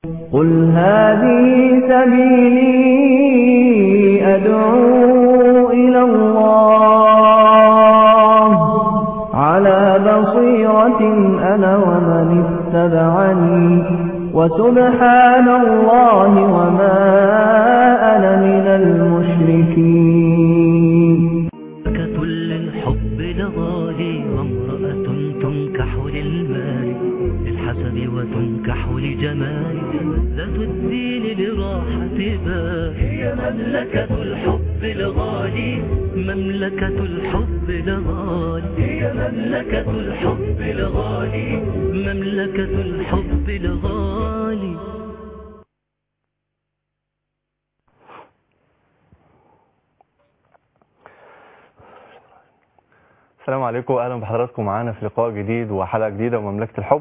قل هذه سبيلي أدعو إلى الله على بصيرة أنا ومن اتبعني وسبحان الله وما أنا من المشركين ملكة للحب لغالي وامرأة تنكح للمال للحسب وتنكح لجمال ذات الدين لراحة بال هي مملكة الحب لغالي مملكة الحب لغالي هي مملكة الحب لغالي مملكة الحب لغالي السلام عليكم اهلا بحضراتكم معانا في لقاء جديد وحلقه جديده ومملكه الحب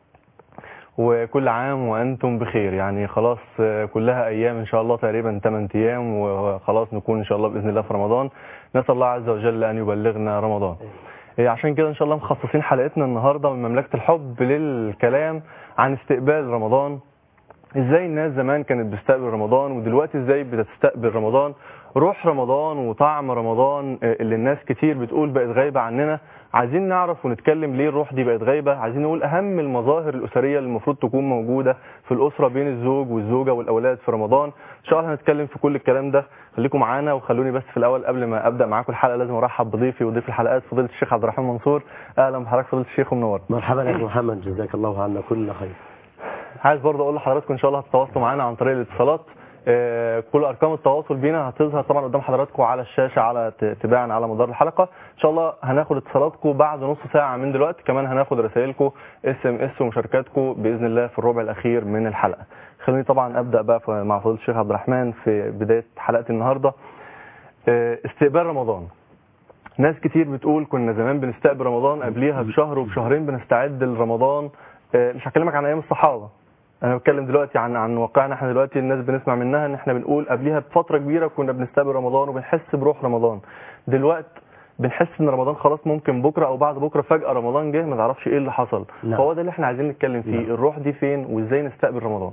وكل عام وانتم بخير يعني خلاص آه، كلها ايام ان شاء الله تقريبا 8 ايام وخلاص نكون ان شاء الله باذن الله في رمضان نسال الله عز وجل ان يبلغنا رمضان إيه، عشان كده ان شاء الله مخصصين حلقتنا النهارده من مملكه الحب للكلام عن استقبال رمضان ازاي الناس زمان كانت بتستقبل رمضان ودلوقتي ازاي بتستقبل رمضان روح رمضان وطعم رمضان آه، اللي الناس كتير بتقول بقت غايبة عننا عايزين نعرف ونتكلم ليه الروح دي بقت غايبة عايزين نقول اهم المظاهر الاسرية اللي المفروض تكون موجودة في الاسرة بين الزوج والزوجة والاولاد في رمضان ان شاء الله هنتكلم في كل الكلام ده خليكم معانا وخلوني بس في الاول قبل ما ابدا معاكم الحلقة لازم ارحب بضيفي وضيف الحلقات فضيلة الشيخ عبد الرحمن منصور اهلا بحضرتك فضيلة الشيخ ومنور مرحبا يا محمد جزاك الله عنا كل خير عايز برضه اقول لحضراتكم ان شاء الله هتتواصلوا معانا عن طريق الاتصالات آه، كل ارقام التواصل بينا هتظهر طبعا قدام حضراتكم على الشاشه على ت- تباعا على مدار الحلقه ان شاء الله هناخد اتصالاتكم بعد نص ساعه من دلوقتي كمان هناخد رسائلكم اس ام اس ومشاركاتكم باذن الله في الربع الاخير من الحلقه خليني طبعا ابدا بقى ف- مع فضيله الشيخ عبد الرحمن في بدايه حلقه النهارده آه، استقبال رمضان ناس كتير بتقول كنا زمان بنستقبل رمضان قبليها بشهر وبشهرين بنستعد لرمضان آه، مش هكلمك عن ايام الصحابه انا بتكلم دلوقتي عن عن واقعنا احنا دلوقتي الناس بنسمع منها ان احنا بنقول قبليها بفتره كبيره كنا بنستقبل رمضان وبنحس بروح رمضان دلوقتي بنحس ان رمضان خلاص ممكن بكره او بعد بكره فجاه رمضان جه ما تعرفش ايه اللي حصل نعم. فهو ده اللي احنا عايزين نتكلم فيه نعم. الروح دي فين وازاي نستقبل رمضان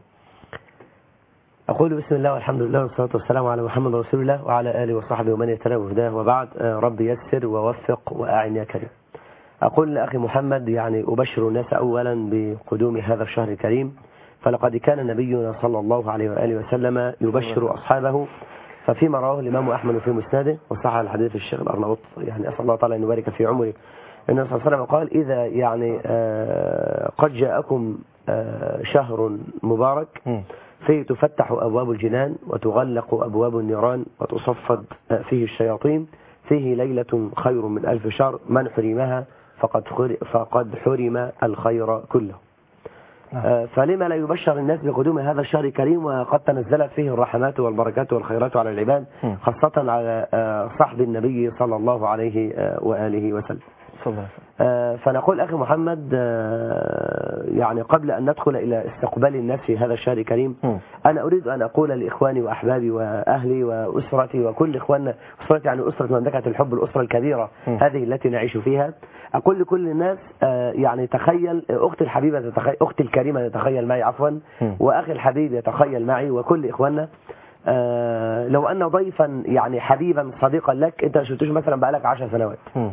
أقول بسم الله والحمد لله والصلاة والسلام على محمد رسول الله وعلى آله وصحبه ومن يتبع بهداه وبعد آه، رب يسر ووفق وأعن يا كريم أقول لأخي محمد يعني أبشر الناس أولا بقدوم هذا الشهر الكريم فلقد كان نبينا صلى الله عليه وآله وسلم يبشر أصحابه ففيما رواه الإمام أحمد في مسنده وصح الحديث الشيخ الأرناؤوط يعني أسأل الله تعالى أن يبارك في عمره النبي صلى الله عليه وسلم قال إذا يعني آه، قد جاءكم آه، شهر مبارك مم. فيه تفتح أبواب الجنان وتغلق أبواب النيران وتصفد فيه الشياطين فيه ليلة خير من ألف شهر من حرمها فقد خر- فقد حرم الخير كله نعم. آه، فلما لا يبشر الناس بقدوم هذا الشهر الكريم وقد تنزلت فيه الرحمات والبركات والخيرات على العباد مم. خاصة على آه، صحب النبي صلى الله عليه آه، وآله وسلم صلى الله عليه وسلم آه، فنقول أخي محمد آه، يعني قبل أن ندخل إلى استقبال الناس في هذا الشهر الكريم مم. أنا أريد أن أقول لإخواني وأحبابي وأهلي وأسرتي وكل إخواننا أسرتي يعني أسرة مملكة الحب الأسرة الكبيرة مم. هذه التي نعيش فيها أقول لكل الناس آه، يعني تخيل أختي الحبيبة تتخيل أختي الكريمة تتخيل معي عفوا مم. وأخي الحبيب يتخيل معي وكل إخواننا آه، لو أن ضيفا يعني حبيبا صديقا لك أنت ما شفتوش مثلا بقالك عشر سنوات مم.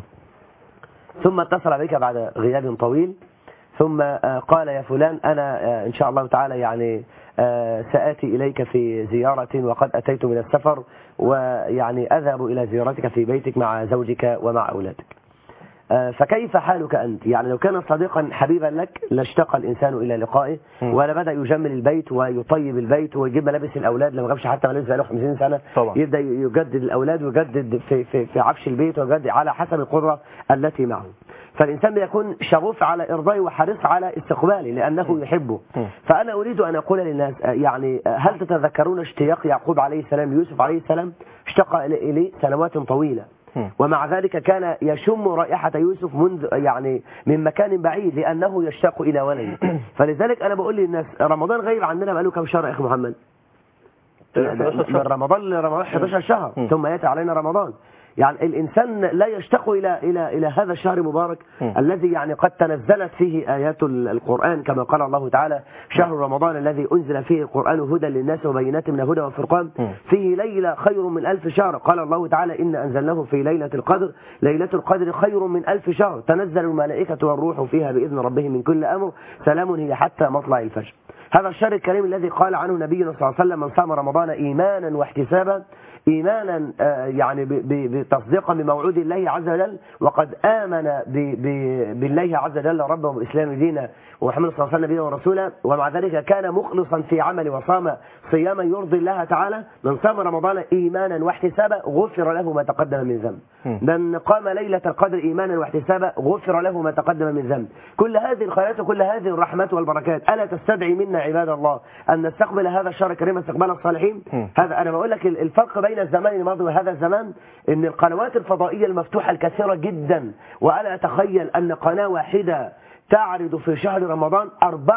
ثم اتصل بك بعد غياب طويل ثم آه، قال يا فلان أنا آه، إن شاء الله تعالى يعني آه، سآتي إليك في زيارة وقد أتيت من السفر ويعني أذهب إلى زيارتك في بيتك مع زوجك ومع أولادك آه، فكيف حالك أنت يعني لو كان صديقا حبيبا لك لاشتاق الإنسان إلى لقائه مم. ولا بدأ يجمل البيت ويطيب البيت ويجيب ملابس الأولاد لما جابش حتى ملابس بقاله 50 سنة طبعا. يبدأ يجدد الأولاد ويجدد في, في, في عفش البيت ويجدد على حسب القدرة التي معه فالإنسان بيكون شغوف على إرضائه وحريص على استقباله لأنه يحبه مم. فأنا أريد أن أقول للناس آه، يعني آه، هل تتذكرون اشتياق يعقوب عليه السلام يوسف عليه السلام اشتاق إلي- إليه سنوات طويلة مم. ومع ذلك كان يشم رائحة يوسف منذ يعني من مكان بعيد لأنه يشتاق إلى ولده فلذلك أنا بقول للناس رمضان غيب عننا بقاله كم شهر يا أخي محمد 11 من شهر. رمضان لرمضان 11 شهر مم. ثم يأتي علينا رمضان يعني الإنسان لا يشتاق إلى إلى إلى هذا الشهر المبارك م. الذي يعني قد تنزلت فيه آيات ال- القرآن كما قال الله تعالى شهر رمضان الذي أنزل فيه القرآن هدى للناس وبينات من الهدى والفرقان م. فيه ليلة خير من ألف شهر قال الله تعالى إن أنزلناه في ليلة القدر ليلة القدر خير من ألف شهر تنزل الملائكة والروح فيها بإذن ربهم من كل أمر سلام هي حتى مطلع الفجر هذا الشهر الكريم الذي قال عنه نبينا صلى الله عليه وسلم من صام رمضان إيمانا واحتسابا إيمانا آه، يعني ب- ب- بتصديقا بموعود الله عز وجل وقد آمن ب- ب- بالله عز وجل ربه وبإسلام دينا ومحمد صلى الله عليه وسلم نبينا ورسولا ومع ذلك كان مخلصا في عمله وصام صياما يرضي الله تعالى من صام رمضان إيمانا واحتسابا غفر له ما تقدم من ذنب من قام ليلة القدر إيمانا واحتسابا غفر له ما تقدم من ذنب كل هذه الخيرات وكل هذه الرحمات والبركات ألا تستدعي منا عباد الله أن نستقبل هذا الشهر الكريم استقبال الصالحين هذا أنا بقول لك الفرق بين الزمان الماضي وهذا الزمان إن القنوات الفضائية المفتوحة الكثيرة جدا وأنا أتخيل أن قناة واحدة تعرض في شهر رمضان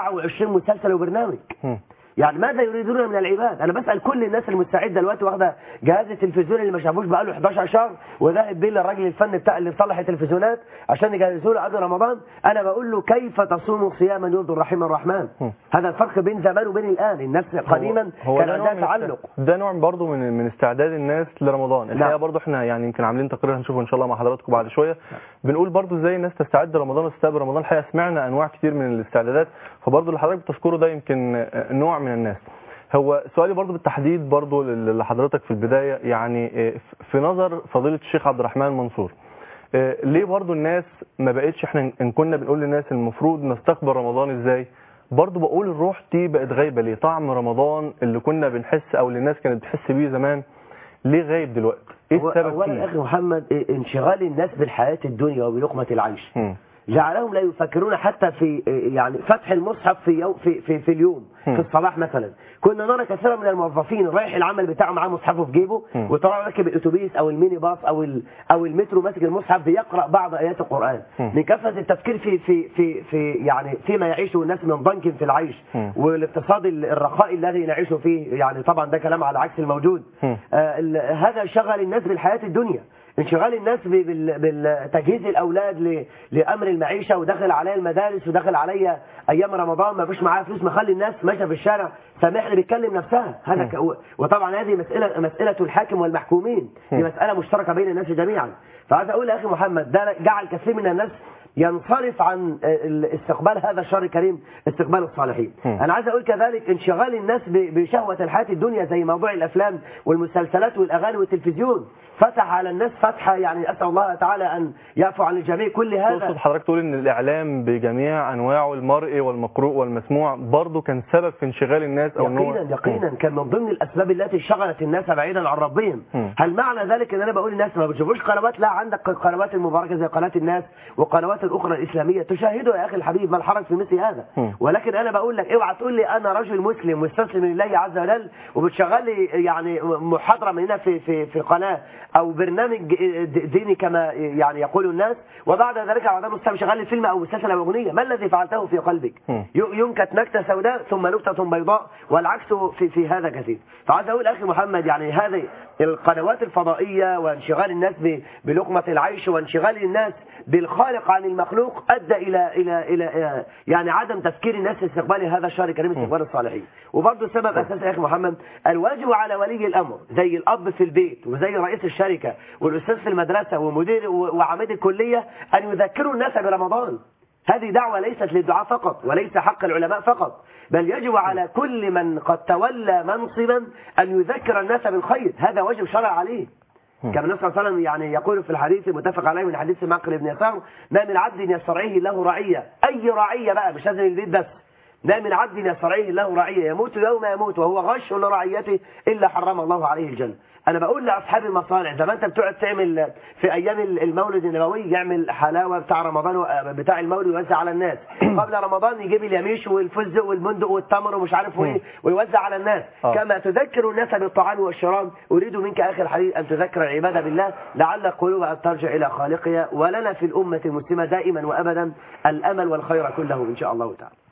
24 مسلسل وبرنامج م. يعني ماذا يريدون من العباد انا بسال كل الناس المستعده دلوقتي واخده جهاز التلفزيون اللي ما شافوش بقاله 11 شهر وذاهب بيه للراجل الفني بتاع اللي صلح التلفزيونات عشان يجهزوا له قبل رمضان انا بقول له كيف تصوم صياما يرضي الرحيم الرحمن هذا الفرق بين زمان وبين الان الناس قديما هو كان ده نوع عندها من تعلق الت- ده نوع برضه من من استعداد الناس لرمضان الحقيقه نعم. برضه احنا يعني يمكن عاملين تقرير هنشوفه ان شاء الله مع حضراتكم بعد شويه بنقول برضه ازاي الناس تستعد لرمضان وتستقبل رمضان الحقيقه سمعنا انواع كتير من الاستعدادات فبرضه اللي حضرتك بتذكره ده يمكن آه، نوع من الناس هو سؤالي برضه بالتحديد برضه لل- لحضرتك في البدايه يعني آه، في نظر فضيله الشيخ عبد الرحمن منصور آه، ليه برضو الناس ما بقتش احنا ان كنا بنقول للناس المفروض نستقبل رمضان ازاي برضو بقول الروح دي بقت غايبه ليه طعم رمضان اللي كنا بنحس او اللي الناس كانت بتحس بيه زمان ليه غايب دلوقتي ايه هو السبب اولا يا فيه اخي محمد إيه، انشغال الناس بالحياه الدنيا وبلقمه العيش مم. جعلهم لا يفكرون حتى في يعني فتح المصحف في يوم في في, في اليوم هم. في الصباح مثلا كنا نرى كثيرا من الموظفين رايح العمل بتاعه معاه مصحفه في جيبه هم. وترى راكب الاتوبيس او الميني باص او ال- او المترو ماسك المصحف بيقرا بعض ايات القران هم. من كثره التفكير في في في في يعني فيما يعيشه الناس من ضنك في العيش هم. والاقتصاد ال- الرخاء الذي نعيش فيه يعني طبعا ده كلام على عكس الموجود هم. آه، ال- هذا شغل الناس بالحياه الدنيا انشغال الناس ب- بال- بالتجهيز الاولاد ل- لامر المعيشه ودخل عليا المدارس ودخل عليا ايام رمضان ما فيش معايا فلوس مخلي الناس ماشيه في الشارع سامحني بيتكلم نفسها هذا ك... وطبعا هذه مساله مساله الحاكم والمحكومين دي مساله مشتركه بين الناس جميعا فعايز اقول يا اخي محمد ده جعل كثير من الناس ينصرف عن ال- استقبال هذا الشهر الكريم استقبال الصالحين هم. انا عايز اقول كذلك انشغال الناس ب- بشهوه الحياه الدنيا زي موضوع الافلام والمسلسلات والاغاني والتلفزيون فتح على الناس فتحه يعني اسال الله تعالى ان يعفو عن الجميع كل تقصد هذا حضرتك تقول ان الاعلام بجميع انواعه المرئي والمقروء والمسموع برضه كان سبب في انشغال الناس او ان هو يقينا يقينا كان من ضمن الاسباب التي شغلت الناس بعيدا عن ربهم مم. هل معنى ذلك ان انا بقول للناس ما بتشوفوش قنوات لا عندك قنوات المباركه زي قناه الناس وقنوات الاخرى الاسلاميه تشاهدوا يا اخي الحبيب ما الحرج في مثل هذا مم. ولكن انا بقول لك اوعى تقول لي انا رجل مسلم مستسلم لله عز وجل وبتشغل لي يعني محاضره من هنا في في في قناه او برنامج ديني كما يعني يقول الناس وبعد ذلك بعد مستوى شغال لي فيلم او مسلسل او اغنيه ما الذي فعلته في قلبك مم. ي- ينكت نكته سوداء ثم نكته بيضاء والعكس في في هذا كثير فعايز اقول اخي محمد يعني هذه القنوات الفضائيه وانشغال الناس ب- بلقمه العيش وانشغال الناس بالخالق عن المخلوق ادى الى الى الى آه، يعني عدم تفكير الناس في استقبال هذا الشهر الكريم استقبال الصالحين وبرضه سبب اساسي يا اخي محمد الواجب على ولي الامر زي الاب في البيت وزي رئيس الشركه والاستاذ في المدرسه ومدير و- وعميد الكليه ان يذكروا الناس برمضان هذه دعوة ليست للدعاء فقط وليس حق العلماء فقط بل يجب على كل من قد تولى منصبا أن يذكر الناس بالخير هذا واجب شرع عليه كما النبي صلى الله عليه وسلم يعني يقول في الحديث المتفق عليه من حديث معقل بن يسار ما من عبد يسترعيه له رعية أي رعية بقى مش لازم البيت بس ما من عبد يسترعيه له رعية يموت يوم يموت وهو غش لرعيته إلا حرم الله عليه الجنة أنا بقول لأصحاب المصانع زي ما أنت بتقعد تعمل في أيام المولد النبوي يعمل حلاوة بتاع رمضان بتاع المولد يوزع على الناس قبل رمضان يجيب اليميش والفستق والبندق والتمر ومش عارف ايه ويوزع على الناس آه. كما تذكر الناس بالطعام والشراب أريد منك أخي الحبيب أن تذكر العبادة بالله لعل القلوب أن ترجع إلى خالقها ولنا في الأمة المسلمة دائما وأبدا الأمل والخير كله إن شاء الله تعالى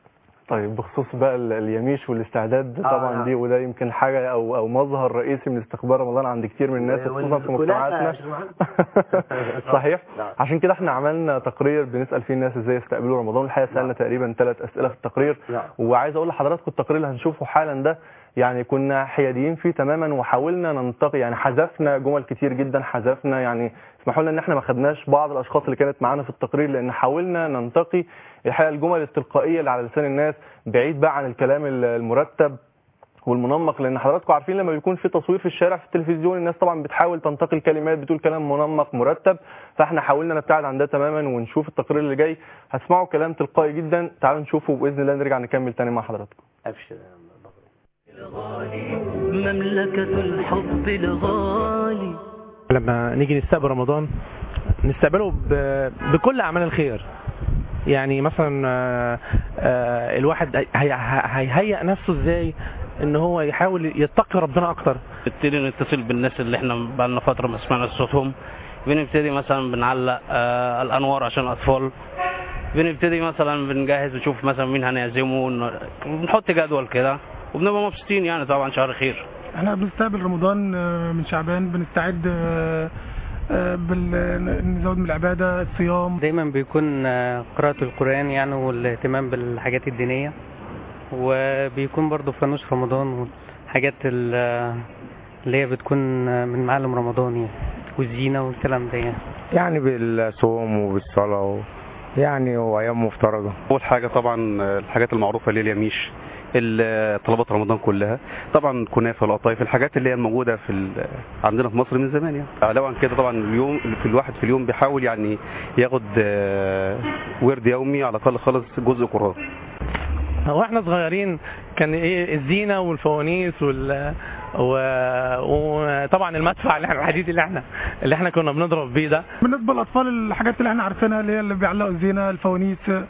طيب بخصوص بقى ال- اليميش والاستعداد آه، طبعا نعم. دي وده يمكن حاجه او او مظهر رئيسي من استقبال رمضان عند كتير من الناس خصوصا في مجتمعاتنا صحيح نعم. عشان كده احنا عملنا تقرير بنسال فيه الناس ازاي يستقبلوا رمضان الحقيقه سالنا تقريبا ثلاث اسئله في التقرير نعم. وعايز اقول لحضراتكم التقرير اللي هنشوفه حالا ده يعني كنا حياديين فيه تماما وحاولنا ننتقي يعني حذفنا جمل كتير جدا حذفنا يعني اسمحوا لنا ان احنا ما خدناش بعض الاشخاص اللي كانت معانا في التقرير لان حاولنا ننتقي الحقيقه الجمل التلقائيه اللي على لسان الناس بعيد بقى عن الكلام المرتب والمنمق لان حضراتكم عارفين لما بيكون في تصوير في الشارع في التلفزيون الناس طبعا بتحاول تنتقي الكلمات بتقول كلام منمق مرتب فاحنا حاولنا نبتعد عن ده تماما ونشوف التقرير اللي جاي هتسمعوا كلام تلقائي جدا تعالوا نشوفه باذن الله نرجع نكمل تاني مع حضراتكم ابشر مملكة الحب الغالي لما نيجي نستقبل رمضان نستقبله ب- بكل اعمال الخير يعني مثلا آه، آه، الواحد هي- هي- هيهيئ نفسه ازاي ان هو يحاول يتقي ربنا اكتر نبتدي نتصل بالناس اللي احنا بقالنا فترة ما سمعنا صوتهم بنبتدي مثلا بنعلق آه الأنوار عشان الأطفال بنبتدي مثلا بنجهز نشوف مثلا مين هنعزمه ون- بنحط جدول كده وبنبقى مبسوطين يعني طبعا شهر خير احنا بنستقبل رمضان آه، من شعبان بنستعد آه، آه، بال- نزود من العبادة الصيام دايما بيكون آه، قراءة القرآن يعني والاهتمام بالحاجات الدينية وبيكون برضو فانوس رمضان والحاجات ال- اللي هي بتكون آه، من معالم رمضان يعني والزينة والكلام ده يعني يعني بالصوم وبالصلاة و... يعني وأيام مفترجة اول حاجه طبعا الحاجات المعروفه اللي هي اليميش ال- طلبات رمضان كلها طبعا الكنافه القطايف الحاجات اللي هي الموجوده في ال- عندنا في مصر من زمان يعني علاوه عن كده طبعا اليوم في الواحد في اليوم بيحاول يعني ياخد آه، ورد يومي على الاقل خالص جزء قران واحنا صغيرين كان ايه الزينه والفوانيس وال و- وطبعا المدفع اللي احنا الحديد اللي احنا اللي احنا كنا بنضرب بيه ده بالنسبة للأطفال الحاجات اللي احنا عارفينها اللي هي اللي بيعلقوا الزينة الفوانيس ال-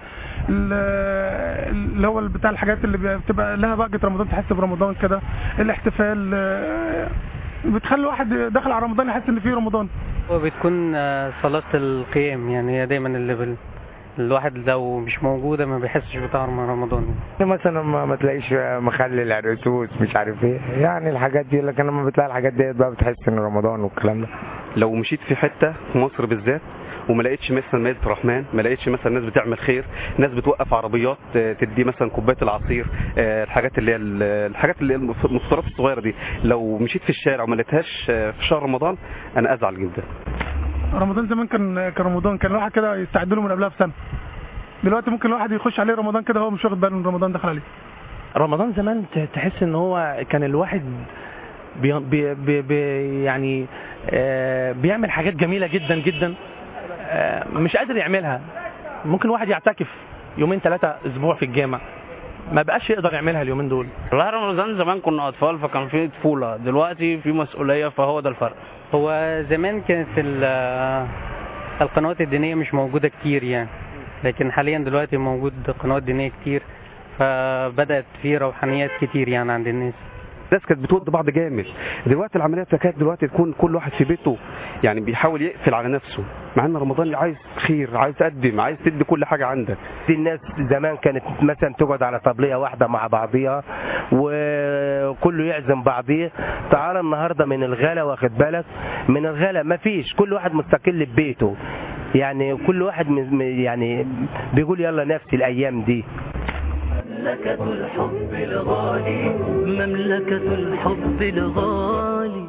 اللي هو بتاع الحاجات اللي بتبقى لها بهجة رمضان تحس برمضان كده الاحتفال آه، بتخلي الواحد داخل على رمضان يحس ان فيه رمضان وبتكون آه، صلاة القيام يعني هي دايما اللي بال... الواحد لو مش موجودة ما بيحسش بطعم رمضان مثلا ما, ما تلاقيش مخلل عرسوس مش عارف ايه يعني الحاجات دي لكن لما بتلاقي الحاجات دي بقى بتحس ان رمضان والكلام ده لو مشيت في حته في مصر بالذات وما لقيتش مثلا مائده رحمن ما لقيتش مثلا ناس بتعمل خير ناس بتوقف عربيات آه، تدي مثلا كوبايه العصير آه، الحاجات اللي هي ال- الحاجات اللي هي المف- المفطرات الصغيره دي لو مشيت في الشارع وما لقيتهاش آه، في شهر رمضان انا ازعل جدا رمضان زمان كان كان رمضان كان الواحد كده يستعد له من قبلها بسنة دلوقتي ممكن الواحد يخش عليه رمضان كده هو مش واخد باله ان رمضان دخل عليه رمضان زمان ت- تحس ان هو كان الواحد بي بي بي بي يعني آه بيعمل حاجات جميله جدا جدا آه مش قادر يعملها ممكن واحد يعتكف يومين ثلاثه اسبوع في الجامع ما بقاش يقدر يعملها اليومين دول والله رمضان زمان كنا أطفال فكان في طفولة دلوقتي في مسؤولية فهو ده الفرق هو زمان كانت ال- آه، القنوات الدينية مش موجودة كتير يعني لكن حاليا دلوقتي موجود قنوات دينية كتير فبدأت في روحانيات كتير يعني عند الناس الناس كانت بتود بعض جامد دلوقتي العمليه تكاد دلوقتي تكون كل واحد في بيته يعني بيحاول يقفل على نفسه مع ان رمضان عايز خير عايز تقدم عايز تدي كل حاجه عندك دي الناس زمان كانت مثلا تقعد على طبلية واحدة مع بعضيها وكله يعزم بعضيه تعال النهاردة من الغلا واخد بالك من الغلا مفيش كل واحد مستقل ببيته يعني كل واحد من- من- يعني بيقول يلا نفسي الايام دي مملكة الحب الغالي مملكة الحب الغالي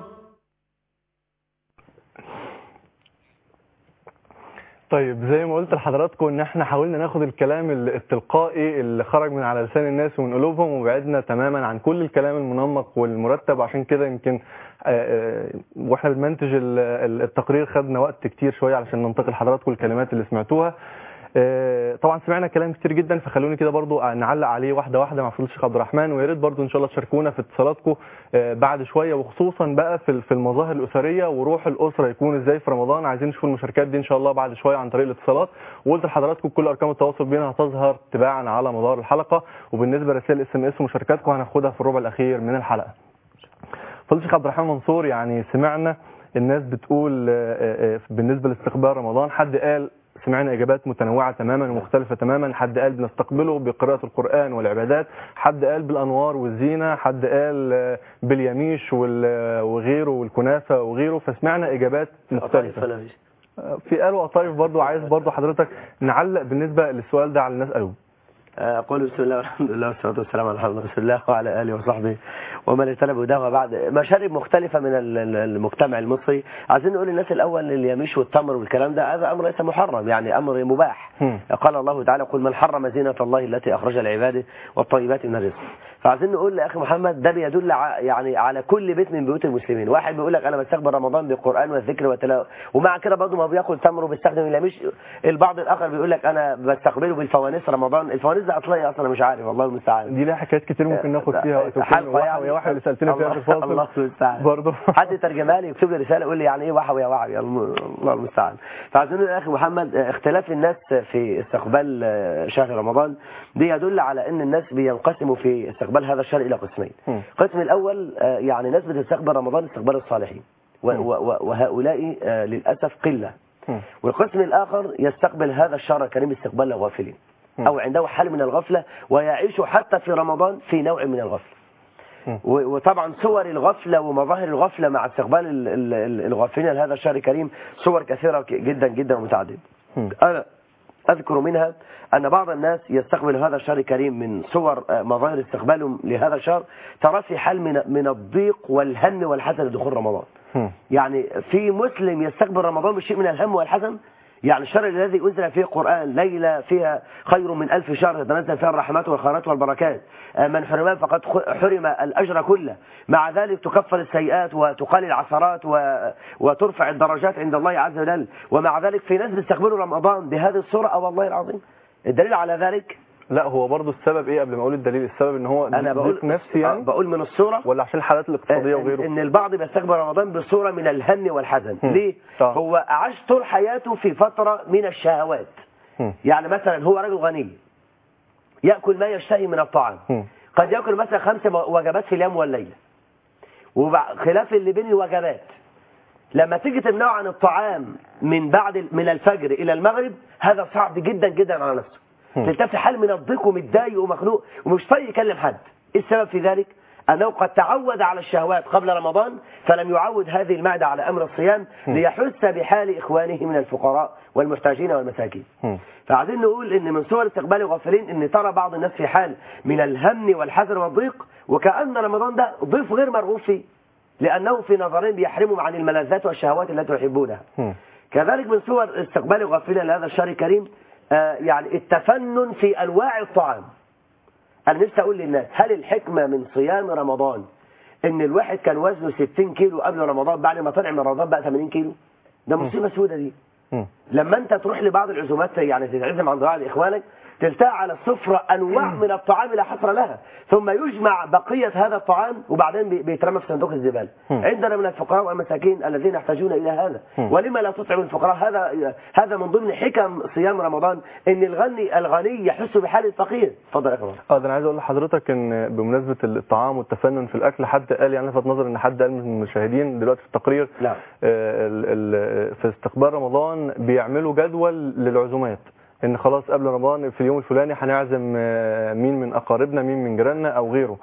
طيب زي ما قلت لحضراتكم ان احنا حاولنا ناخد الكلام ال- التلقائي اللي خرج من على لسان الناس ومن قلوبهم وبعدنا تماما عن كل الكلام المنمق والمرتب عشان كده يمكن آه، آه، واحنا بنمنتج ال- ال- التقرير خدنا وقت كتير شويه علشان ننتقل لحضراتكم الكلمات اللي سمعتوها آه، طبعا سمعنا كلام كتير جدا فخلوني كده برضو نعلق عليه واحده واحده مع فضيله الشيخ عبد الرحمن ويا ريت برضو ان شاء الله تشاركونا في اتصالاتكم آه، بعد شويه وخصوصا بقى في ال- في المظاهر الاسريه وروح الاسره يكون ازاي في رمضان عايزين نشوف المشاركات دي ان شاء الله بعد شويه عن طريق الاتصالات وقلت لحضراتكم كل ارقام التواصل بينا هتظهر تباعا على مدار الحلقه وبالنسبه لرسائل اس ام اس ومشاركاتكم هناخدها في الربع الاخير من الحلقه فضيله الشيخ عبد الرحمن منصور يعني سمعنا الناس بتقول آه، آه، بالنسبه لاستقبال رمضان حد قال سمعنا اجابات متنوعه تماما ومختلفه تماما حد قال بنستقبله بقراءه القران والعبادات حد قال بالانوار والزينه حد قال آه، باليميش وال- وغيره والكنافه وغيره فسمعنا اجابات مختلفه فلا فيش. في قالوا قطايف برضو عايز برضو حضرتك نعلق بالنسبه للسؤال ده على الناس قالوا أقول بسم الله والحمد لله والصلاة والسلام على محمد رسول الله وعلى آله وصحبه ومن اهتدى بهداه وبعد مشارب مختلفة من ال- ال- المجتمع المصري عايزين نقول للناس الأول اليميش والتمر والكلام ده هذا أمر ليس محرم يعني أمر مباح هم. قال الله تعالى قل من حرم زينة الله التي أخرج لعباده والطيبات من الرزق فعايزين نقول لأخي محمد ده بيدل ع- يعني على كل بيت من بيوت المسلمين واحد بيقول لك أنا بستقبل رمضان بالقرآن والذكر والتلاوة ومع كده برضه ما بياكل تمر وبيستخدم اليميش البعض الآخر بيقول لك أنا بستقبله بالفوانيس رمضان الفوانيس ده أصلا أصلا مش عارف والله المستعان دي لها حكايات كتير ممكن ناخد فيها وقت حلقة وحوي يعني. يا واحد اللي سالتني فيها في الله- الله الفاصل المستعان برضه حد ترجمها لي يكتب لي رساله يقول لي يعني ايه وحوي يا وحوي الم- الله المستعان فعايزين نقول يا اخي محمد آه، اختلاف الناس في استقبال آه، شهر رمضان دي يدل على ان الناس بينقسموا في استقبال هذا الشهر الى قسمين مم. القسم الاول آه، يعني ناس بتستقبل رمضان استقبال الصالحين و- و- و- وهؤلاء آه، للاسف قله مم. والقسم الآخر يستقبل هذا الشهر الكريم استقبال الغافلين مم. أو عنده حال من الغفلة ويعيش حتى في رمضان في نوع من الغفلة مم. و- وطبعا صور الغفلة ومظاهر الغفلة مع استقبال ال- ال- ال- الغافلين لهذا الشهر الكريم صور كثيرة ك- جدا جدا ومتعددة مم. أنا أذكر منها أن بعض الناس يستقبل هذا الشهر الكريم من صور آه، مظاهر استقبالهم لهذا الشهر ترى في حال من من الضيق والهم والحزن لدخول رمضان مم. يعني في مسلم يستقبل رمضان بشيء من الهم والحزن يعني الشهر الذي أنزل فيه القرآن ليلة فيها خير من ألف شهر تتنزل فيها الرحمات والخيرات والبركات آه، من حرمان فقد خ- حرم الأجر كله مع ذلك تكفر السيئات وتقال العثرات و... وترفع الدرجات عند الله عز وجل ومع ذلك في ناس بيستقبلوا رمضان بهذه الصورة أو والله العظيم الدليل على ذلك لا هو برضه السبب ايه قبل ما اقول الدليل السبب ان هو أنا بقول ضيق نفسي آه، يعني بقول من الصورة ولا عشان الحالات الاقتصاديه ان وغيره إن البعض بيستقبل رمضان بصورة من الهم والحزن هم. ليه آه. هو عاش طول حياته في فترة من الشهوات مم. يعني مثلا هو رجل غني يأكل ما يشتهي من الطعام مم. قد يأكل مثلا خمس وجبات في اليوم والليلة وخلاف اللي بين الوجبات لما تيجي تمنعه عن الطعام من بعد من الفجر إلى المغرب هذا صعب جدا جدا على نفسه مم. تلتف في حال من الضيق ومتضايق ومخنوق ومش طايق يكلم حد ايه السبب في ذلك أنه قد تعود على الشهوات قبل رمضان فلم يعود هذه المعدة على أمر الصيام مم. ليحس بحال إخوانه من الفقراء والمحتاجين والمساكين مم. فعايزين نقول ان من صور استقبال الغافلين ان ترى بعض الناس في حال من الهم والحزن والضيق وكأن رمضان ده ضيف غير مرغوب فيه لأنه في نظرهم بيحرمهم عن الملذات والشهوات التي يحبونها مم. كذلك من صور استقبال الغافلين لهذا الشهر الكريم آه، يعني التفنن في أنواع الطعام أنا نفسي أقول للناس هل الحكمة من صيام رمضان إن الواحد كان وزنه 60 كيلو قبل رمضان بعد ما طلع من رمضان بقى 80 كيلو ده مصيبة سودة دي مم. لما انت تروح لبعض العزومات يعني تتعزم عند بعض اخوانك تلتقى على السفرة انواع من الطعام لا حصر لها ثم يجمع بقية هذا الطعام وبعدين بي- بيترمى في صندوق الزبالة مم. عندنا من الفقراء والمساكين الذين يحتاجون الى هذا مم. ولما لا تطعم الفقراء هذا هذا من ضمن حكم صيام رمضان ان الغني الغني يحس بحال الفقير اتفضل يا اخوان اه ده انا عايز اقول لحضرتك ان بمناسبه الطعام والتفنن في الاكل حد قال يعني لفت نظر ان حد قال من المشاهدين دلوقتي في التقرير نعم آه، ال- ال- في استقبال رمضان بيعملوا جدول للعزومات ان خلاص قبل رمضان في اليوم الفلاني هنعزم آه، مين من اقاربنا مين من جيراننا او غيره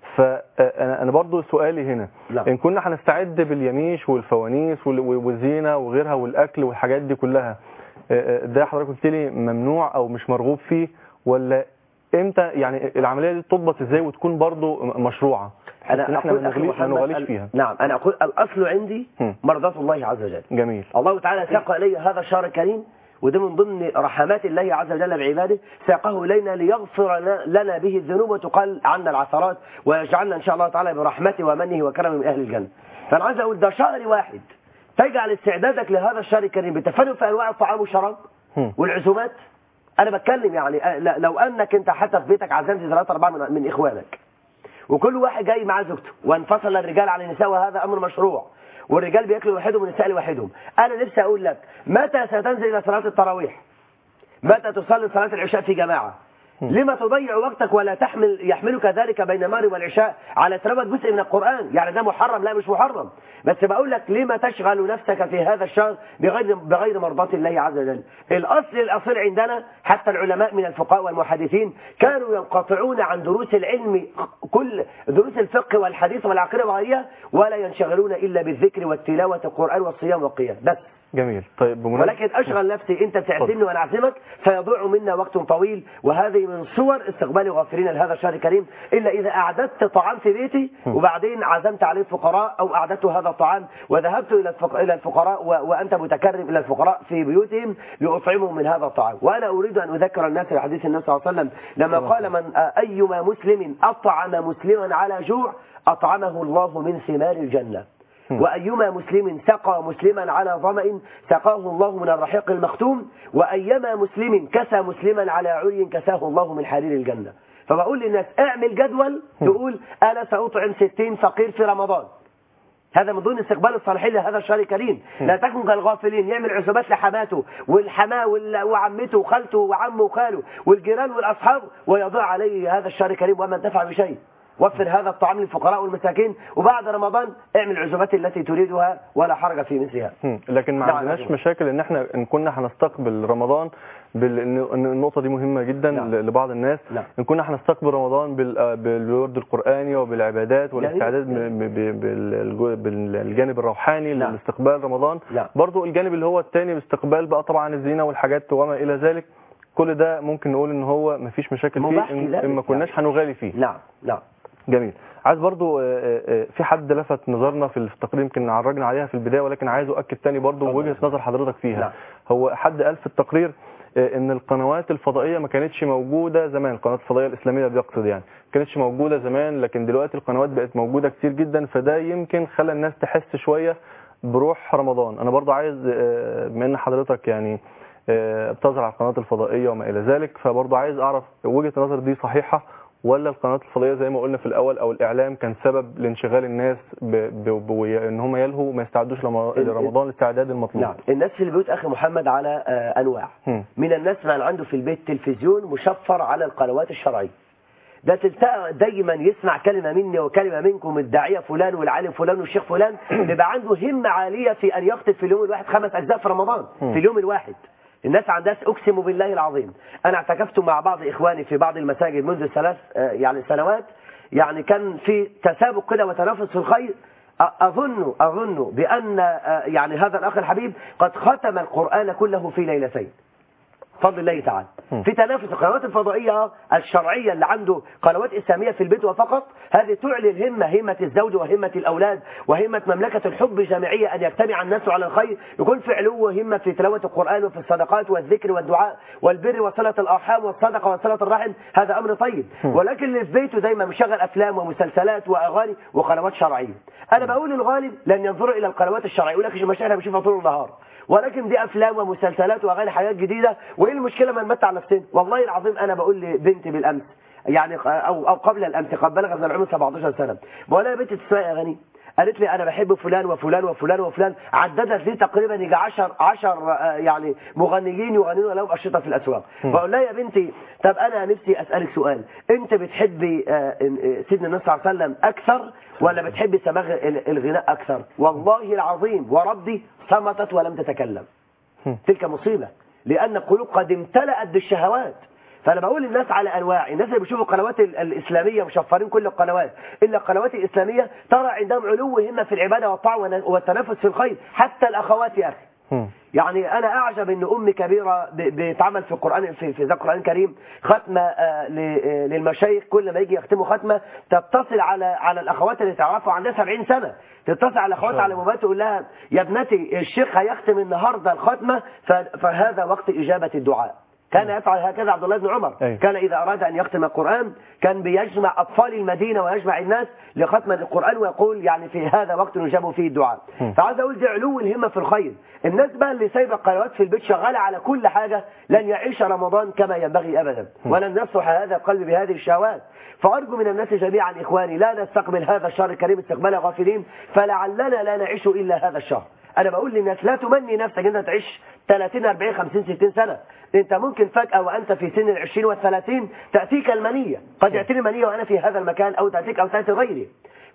فانا انا برضو سؤالي هنا نعم. ان كنا هنستعد باليميش والفوانيس وال- والزينه وغيرها والاكل والحاجات دي كلها آه، آه، ده حضرتك قلت لي ممنوع او مش مرغوب فيه ولا امتى يعني العمليه دي تضبط ازاي وتكون برضو م- مشروعه بحيث ان احنا أقول ما أخي نغليش ما محمد نغليش ال- فيها نعم أنا أقول الأصل عندي هم. مرضاة الله عز وجل جميل الله تعالى ساق إلي هذا الشهر الكريم وده من ضمن رحمات الله عز وجل بعباده ساقه إلينا ليغفر لنا- لنا به الذنوب وتقال عنا العثرات ويجعلنا إن شاء الله تعالى برحمته ومنه وكرمه من أهل الجنة فأنا عايز أقول ده شهر واحد تجعل استعدادك لهذا الشهر الكريم بالتفنن في أنواع الطعام والشراب هم. والعزومات أنا بتكلم يعني أه، لا- لو أنك أنت حتى في بيتك عزمت ثلاثة أربعة من, من إخوانك وكل واحد جاي معاه زوجته وانفصل الرجال عن النساء وهذا أمر مشروع والرجال بياكلوا لوحدهم والنساء لوحدهم أنا نفسي أقول لك متى ستنزل إلى صلاة التراويح متى تصلي صلاة العشاء في جماعة لما تضيع وقتك ولا تحمل يحملك ذلك بين المغرب والعشاء على تلاوة جزء من القرآن يعني ده محرم لا مش محرم بس بقول لك لما تشغل نفسك في هذا الشهر بغير بغير مرضاة الله عز وجل الأصل الأصيل عندنا حتى العلماء من الفقهاء والمحدثين كانوا ينقطعون عن دروس العلم كل دروس الفقه والحديث والعقيدة وغيرها ولا ينشغلون إلا بالذكر والتلاوة القرآن والصيام والقيام بس جميل طيب بمناسبة ولكن أشغل نفسي أنت بتعزمني وأنا أعزمك فيضيع منا وقت طويل وهذه من صور استقبال الغافلين لهذا الشهر الكريم إلا إذا أعددت طعام في بيتي وبعدين عزمت عليه الفقراء أو أعددت هذا الطعام وذهبت إلى الفق... إلى الفقراء و... وأنت متكرم إلى الفقراء في بيوتهم لأطعمهم من هذا الطعام وأنا أريد أن أذكر الناس بحديث النبي صلى الله عليه وسلم لما قال من أيما مسلم أطعم مسلما على جوع أطعمه الله من ثمار الجنة وأيما مسلم سقى مسلما على ظمأ سقاه الله من الرحيق المختوم وأيما مسلم كسى مسلما على عري كساه الله من حرير الجنة فبقول للناس اعمل جدول تقول أنا سأطعم 60 فقير في رمضان هذا من ضمن استقبال الصالحين لهذا الشهر الكريم لا تكن كالغافلين يعمل عزومات لحماته والحماه وال- وعمته وخالته وعمه وخاله والجيران والاصحاب ويضيع عليه هذا الشهر الكريم وما انتفع بشيء وفر هذا الطعام للفقراء والمساكين وبعد رمضان اعمل العزومات التي تريدها ولا حرج في مثلها مم. لكن ما نعم، عندناش نعم. مشاكل ان احنا ان كنا هنستقبل رمضان بال... ان إن النقطه دي مهمه جدا نعم. ل- لبعض الناس نعم. ان كنا هنستقبل رمضان بال... آه، بالورد القراني وبالعبادات والاستعداد م- ب- ب- بالجو- بالجانب الروحاني نعم. لاستقبال رمضان نعم. برضو الجانب اللي هو الثاني باستقبال بقى طبعا الزينه والحاجات وما الى ذلك كل ده ممكن نقول ان هو مفيش مشاكل فيه مباح في ان, ذلك. إن ما كناش هنغالي فيه نعم نعم جميل عايز برضو آه، آه، آه، في حد لفت نظرنا في التقرير يمكن عرجنا عليها في البدايه ولكن عايز اؤكد تاني برضو اتفضل. وجهه نظر حضرتك فيها نعم. هو حد قال في التقرير آه، ان القنوات الفضائيه ما كانتش موجوده زمان القنوات الفضائيه الاسلاميه بيقصد يعني ما كانتش موجوده زمان لكن دلوقتي القنوات بقت موجوده كتير جدا فده يمكن خلى الناس تحس شويه بروح رمضان انا برضو عايز آه، بما ان حضرتك يعني آه، بتظهر على القنوات الفضائيه وما الى ذلك فبرضو عايز اعرف وجهه النظر دي صحيحه ولا القنوات الفضائيه زي ما قلنا في الاول او الاعلام كان سبب لانشغال الناس ب... ب... ب... ان هم يلهوا وما يستعدوش لم- ال- لرمضان الاستعداد المطلوب نعم الناس في البيوت أخي محمد على آه، أنواع هم. من الناس من عنده في البيت تلفزيون مشفر على القنوات الشرعية ده تلتقى دايما يسمع كلمة مني وكلمة منكم الداعية فلان والعالم فلان والشيخ فلان بيبقى عنده همة عالية في أن يخطب في اليوم الواحد خمس أجزاء في رمضان مم. في اليوم الواحد الناس عندها أقسم بالله العظيم أنا اعتكفت مع بعض إخواني في بعض المساجد منذ ثلاث آه، يعني سنوات يعني كان في تسابق كده وتنافس في الخير أ- أظن أظن بأن آه، يعني هذا الأخ الحبيب قد ختم القرآن كله في ليلتين بفضل الله تعالى مم. في تنافس القنوات الفضائية الشرعية اللي عنده قنوات إسلامية في البيت وفقط هذه تعلي الهمة همة الزوج وهمة الأولاد وهمة مملكة الحب جامعية أن يجتمع الناس على الخير يكون في علو وهمة في تلاوة القرآن وفي الصدقات والذكر والدعاء والبر وصلة الأرحام والصدقة وصلة الرحم هذا أمر طيب ولكن اللي في بيته دايما مشغل أفلام ومسلسلات وأغاني وقنوات شرعية أنا بقول الغالب لن ينظروا إلى القنوات الشرعية يقول لك مش احنا بنشوفها طول النهار ولكن دي افلام ومسلسلات واغاني حاجات جديده وايه المشكله ما نمتع نفسنا والله العظيم انا بقول لبنتي بالامس يعني او او قبل الامس قد بلغت من العمر 17 سنه بقول لها يا بنتي تسمعي اغاني قالت لي انا بحب فلان وفلان وفلان وفلان عددت لي تقريبا يجي 10 10 يعني مغنيين يغنون لهم اشرطه في الاسواق بقول لها يا بنتي طب انا نفسي اسالك سؤال انت بتحبي آه، آه، سيدنا النبي صلى الله عليه وسلم اكثر ولا بتحبي سماع ال- الغناء اكثر والله العظيم وربي صمتت ولم تتكلم تلك مصيبة لأن القلوب قد امتلأت بالشهوات فأنا بقول للناس على أنواع الناس اللي بيشوفوا القنوات ال- الإسلامية مشفرين كل القنوات إلا القنوات الإسلامية ترى عندهم علو همة في العبادة والطاعة والن- والتنافس في الخير حتى الأخوات يا أخي هم. يعني أنا أعجب أن أم كبيرة ب- بتعمل في القرآن في في ذا القرآن الكريم ختمة آه، ل- آه، للمشايخ كل ما يجي يختموا ختمة تتصل على على الأخوات اللي تعرفوا عندها 70 سنة تتصل على الأخوات على الموبايل تقول لها يا ابنتي الشيخ هيختم النهاردة الختمة ف- فهذا وقت إجابة الدعاء كان يفعل هكذا عبد الله بن عمر أيوة. كان إذا أراد أن يختم القرآن كان بيجمع أطفال المدينة ويجمع الناس لختم القرآن ويقول يعني في هذا وقت يجاب فيه الدعاء م. فعايز أقول دي علو الهمة في الخير الناس بقى اللي سايبة القنوات في البيت شغالة على كل حاجة لن يعيش رمضان كما ينبغي أبدا ولن يصلح هذا القلب بهذه الشهوات فأرجو من الناس جميعا إخواني لا نستقبل هذا الشهر الكريم استقبال غافلين فلعلنا لا نعيش إلا هذا الشهر أنا بقول للناس لا تمني نفسك أنت تعيش 30 40 50 60 سنة أنت ممكن فجأة وأنت في سن العشرين والثلاثين تأتيك المنية قد يأتيني المنية وأنا في هذا المكان أو تأتيك أو تأتي غيري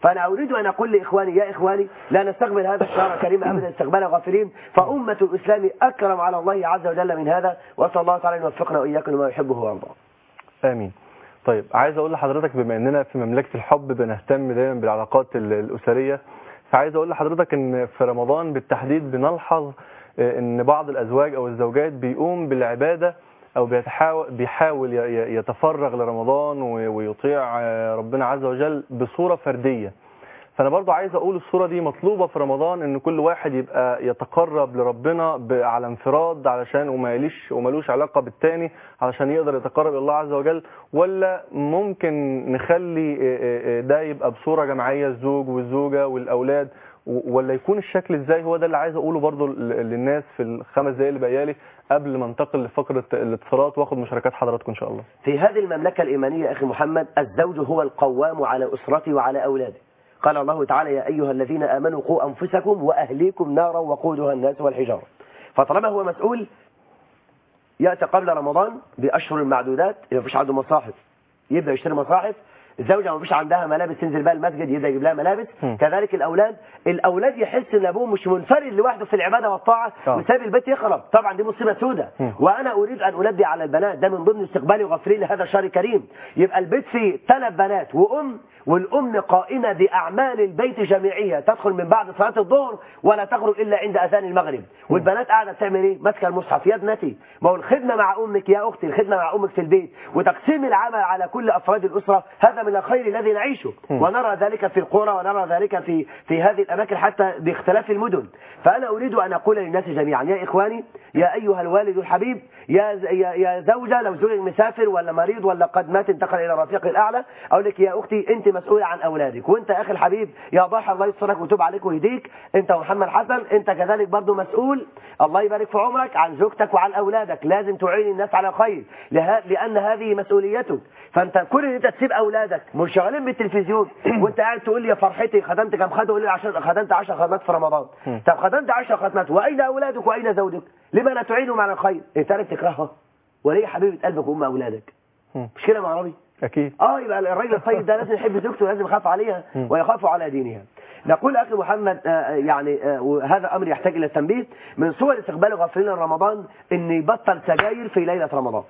فأنا أريد أن أقول لإخواني يا إخواني لا نستقبل هذا الشهر الكريم أبدا استقبال غافلين فأمة الإسلام أكرم على الله عز وجل من هذا وأسأل الله تعالى أن يوفقنا وإياكم لما يحبه ويرضاه امين طيب عايز اقول لحضرتك بما اننا في مملكه الحب بنهتم دايما بالعلاقات ال- الاسريه فعايز اقول لحضرتك ان في رمضان بالتحديد بنلحظ آه، ان بعض الازواج او الزوجات بيقوم بالعباده او بيتحاول بيحاول ي- ي- يتفرغ لرمضان و- ويطيع آه، ربنا عز وجل بصوره فرديه فانا برضو عايز اقول الصوره دي مطلوبه في رمضان ان كل واحد يبقى يتقرب لربنا ب- على انفراد علشان وماليش ومالوش علاقه بالتاني علشان يقدر يتقرب الى الله عز وجل ولا ممكن نخلي آه، آه، آه، ده يبقى بصوره جماعيه الزوج والزوجه والاولاد و- ولا يكون الشكل ازاي هو ده اللي عايز اقوله برضو ل- للناس في الخمس دقايق اللي بقيالي قبل ما انتقل لفقره الاتصالات واخد مشاركات حضراتكم ان شاء الله في هذه المملكة الإيمانية أخي محمد الزوج هو القوام على أسرته وعلى أولاده قال الله تعالى يا أيها الذين آمنوا قوا أنفسكم وأهليكم نارا وقودها الناس والحجارة فطالما هو مسؤول يأتي قبل رمضان بأشهر معدودات ما فيش عنده مصاحف يبدأ يشتري مصاحف الزوجة ما فيش عندها ملابس تنزل بقى المسجد يبدأ يجيب لها ملابس م. كذلك الأولاد الأولاد يحس إن أبوه مش منفرد لوحده في العبادة والطاعة آه. وساب البيت يخرب طبعا دي مصيبة سودة م. وأنا أريد أن أنبه على البنات ده من ضمن استقبال غفرين لهذا الشهر الكريم يبقى البيت فيه ثلاث بنات وأم والأم قائمة بأعمال البيت جميعها تدخل من بعد صلاة الظهر ولا تخرج إلا عند أذان المغرب والبنات قاعدة تعمل إيه ماسكة المصحف يا ابنتي ما هو الخدمة مع أمك يا أختي الخدمة مع أمك في البيت وتقسيم العمل على كل أفراد الأسرة هذا من الخير الذي نعيشه م. ونرى ذلك في القرى ونرى ذلك في في هذه الأماكن حتى باختلاف المدن فأنا أريد أن أقول للناس جميعا يا إخواني يا أيها الوالد الحبيب يا ز- يا يا زوجة لو زوجك مسافر ولا مريض ولا قد مات انتقل إلى الرفيق الأعلى أقول لك يا أختي أنت مسؤولة عن أولادك وأنت يا أخي الحبيب يا ضاحى الله يسترك ويتوب عليك ويهديك أنت ومحمد حسن أنت كذلك برضو مسؤول الله يبارك في عمرك عن زوجتك وعن أولادك لازم تعين الناس على الخير له- لأن هذه مسؤوليتك فأنت كل ان أنت تسيب أولادك مش شغالين بالتلفزيون وأنت قاعد تقول لي يا فرحتي خدمت كم خدمة يقول لي عشان خدمت 10 خدمات في رمضان م. طب خدمت 10 خدمات وأين أولادك وأين زوجك لما لا تعينهم على الخير أنت عارف تكرهها وليه حبيبة قلبك وأم أولادك م. مش كده يا عربي اكيد اه يبقى الراجل الطيب ده لازم يحب زوجته ولازم يخاف عليها م. ويخاف على دينها نقول اخي محمد آه، آه، يعني آه، وهذا امر يحتاج الى التنبيه من صور استقبال غافلين رمضان ان يبطل سجاير في ليله رمضان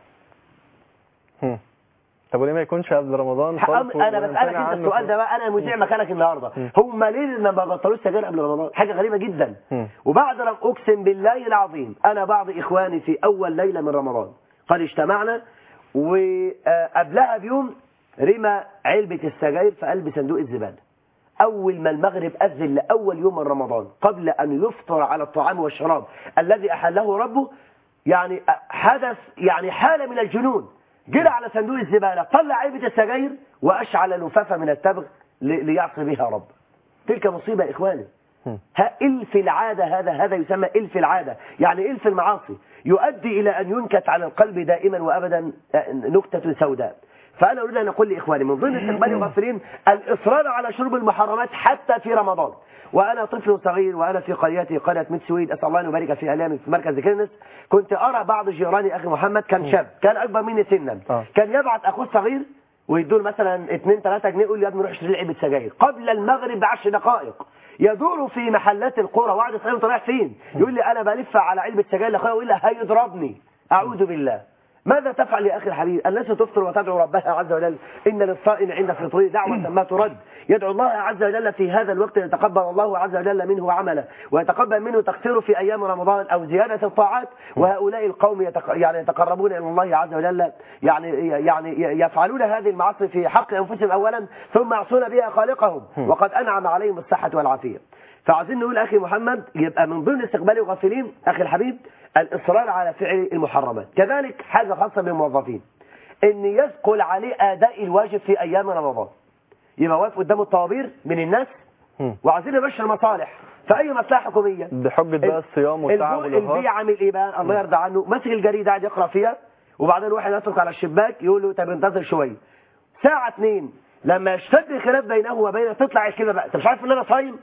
هم. طب وليه ما يكونش قبل رمضان خالص أم- انا ونمتنع بسالك انت عنه السؤال ده بقى انا مذيع مكانك النهارده م. هم ليه ما بطلوش سجاير قبل رمضان حاجه غريبه جدا م. وبعد رم اقسم بالله العظيم انا بعض اخواني في اول ليله من رمضان قد اجتمعنا وقبلها بيوم رمى علبه السجاير في قلب صندوق الزباله أول ما المغرب أذن لأول يوم من رمضان قبل أن يفطر على الطعام والشراب الذي أحله ربه يعني حدث يعني حالة من الجنون جرى على صندوق الزبالة طلع علبة السجاير وأشعل لفافة من التبغ ل- ليعصي بها رب تلك مصيبة يا إخواني هم. ها إلف العادة هذا هذا يسمى إلف العادة يعني إلف المعاصي يؤدي إلى أن ينكت على القلب دائما وأبدا نكتة سوداء فأنا أريد أن أقول لإخواني من ضمن استقبال الغافلين الإصرار على شرب المحرمات حتى في رمضان وأنا طفل صغير وأنا في قريتي قرية ميت سويد أسأل الله أن يبارك في أيامي في مركز كرنس كنت أرى بعض جيراني أخي محمد كان شاب كان أكبر مني سنا آه. كان يبعث أخوه الصغير ويدول مثلا 2 3 جنيه يقول لي يا ابني روح اشتري لي علبه سجاير قبل المغرب بعشر دقائق يدور في محلات القرى وقعد يسالني انت رايح فين يقول لي انا بلف على علبه سجاير لاخويا ويقول لي هيضربني اعوذ بالله ماذا تفعل يا اخي الحبيب الناس تفطر وتدعو ربها عز وجل ان للصائم عند فطره دعوه ما ترد يدعو الله عز وجل في هذا الوقت ان يتقبل الله عز وجل منه عمله ويتقبل منه تقصيره في ايام رمضان او زياده الطاعات وهؤلاء القوم يتق... يعني يتقربون الى الله عز وجل يعني يعني يفعلون هذه المعاصي في حق انفسهم اولا ثم يعصون بها خالقهم وقد انعم عليهم الصحه والعافيه فعايزين نقول اخي محمد يبقى من ضمن استقبال الغافلين اخي الحبيب الاصرار على فعل المحرمات كذلك حاجه خاصه بالموظفين ان يثقل عليه اداء الواجب في ايام رمضان يبقى واقف قدامه الطوابير من الناس هم. وعايزين يمشي المصالح في اي مصلحه حكوميه بحجة بقى الصيام والتعب البو- البيع والإرهاق عامل ايه بقى الله يرضى عنه ماسك الجريده قاعد يقرا فيها وبعدين واحد يترك على الشباك يقول له طب انتظر شويه ساعه اتنين لما يشتد الخلاف بينه وبينه تطلع الكلمه بقى انت مش عارف ان انا صايم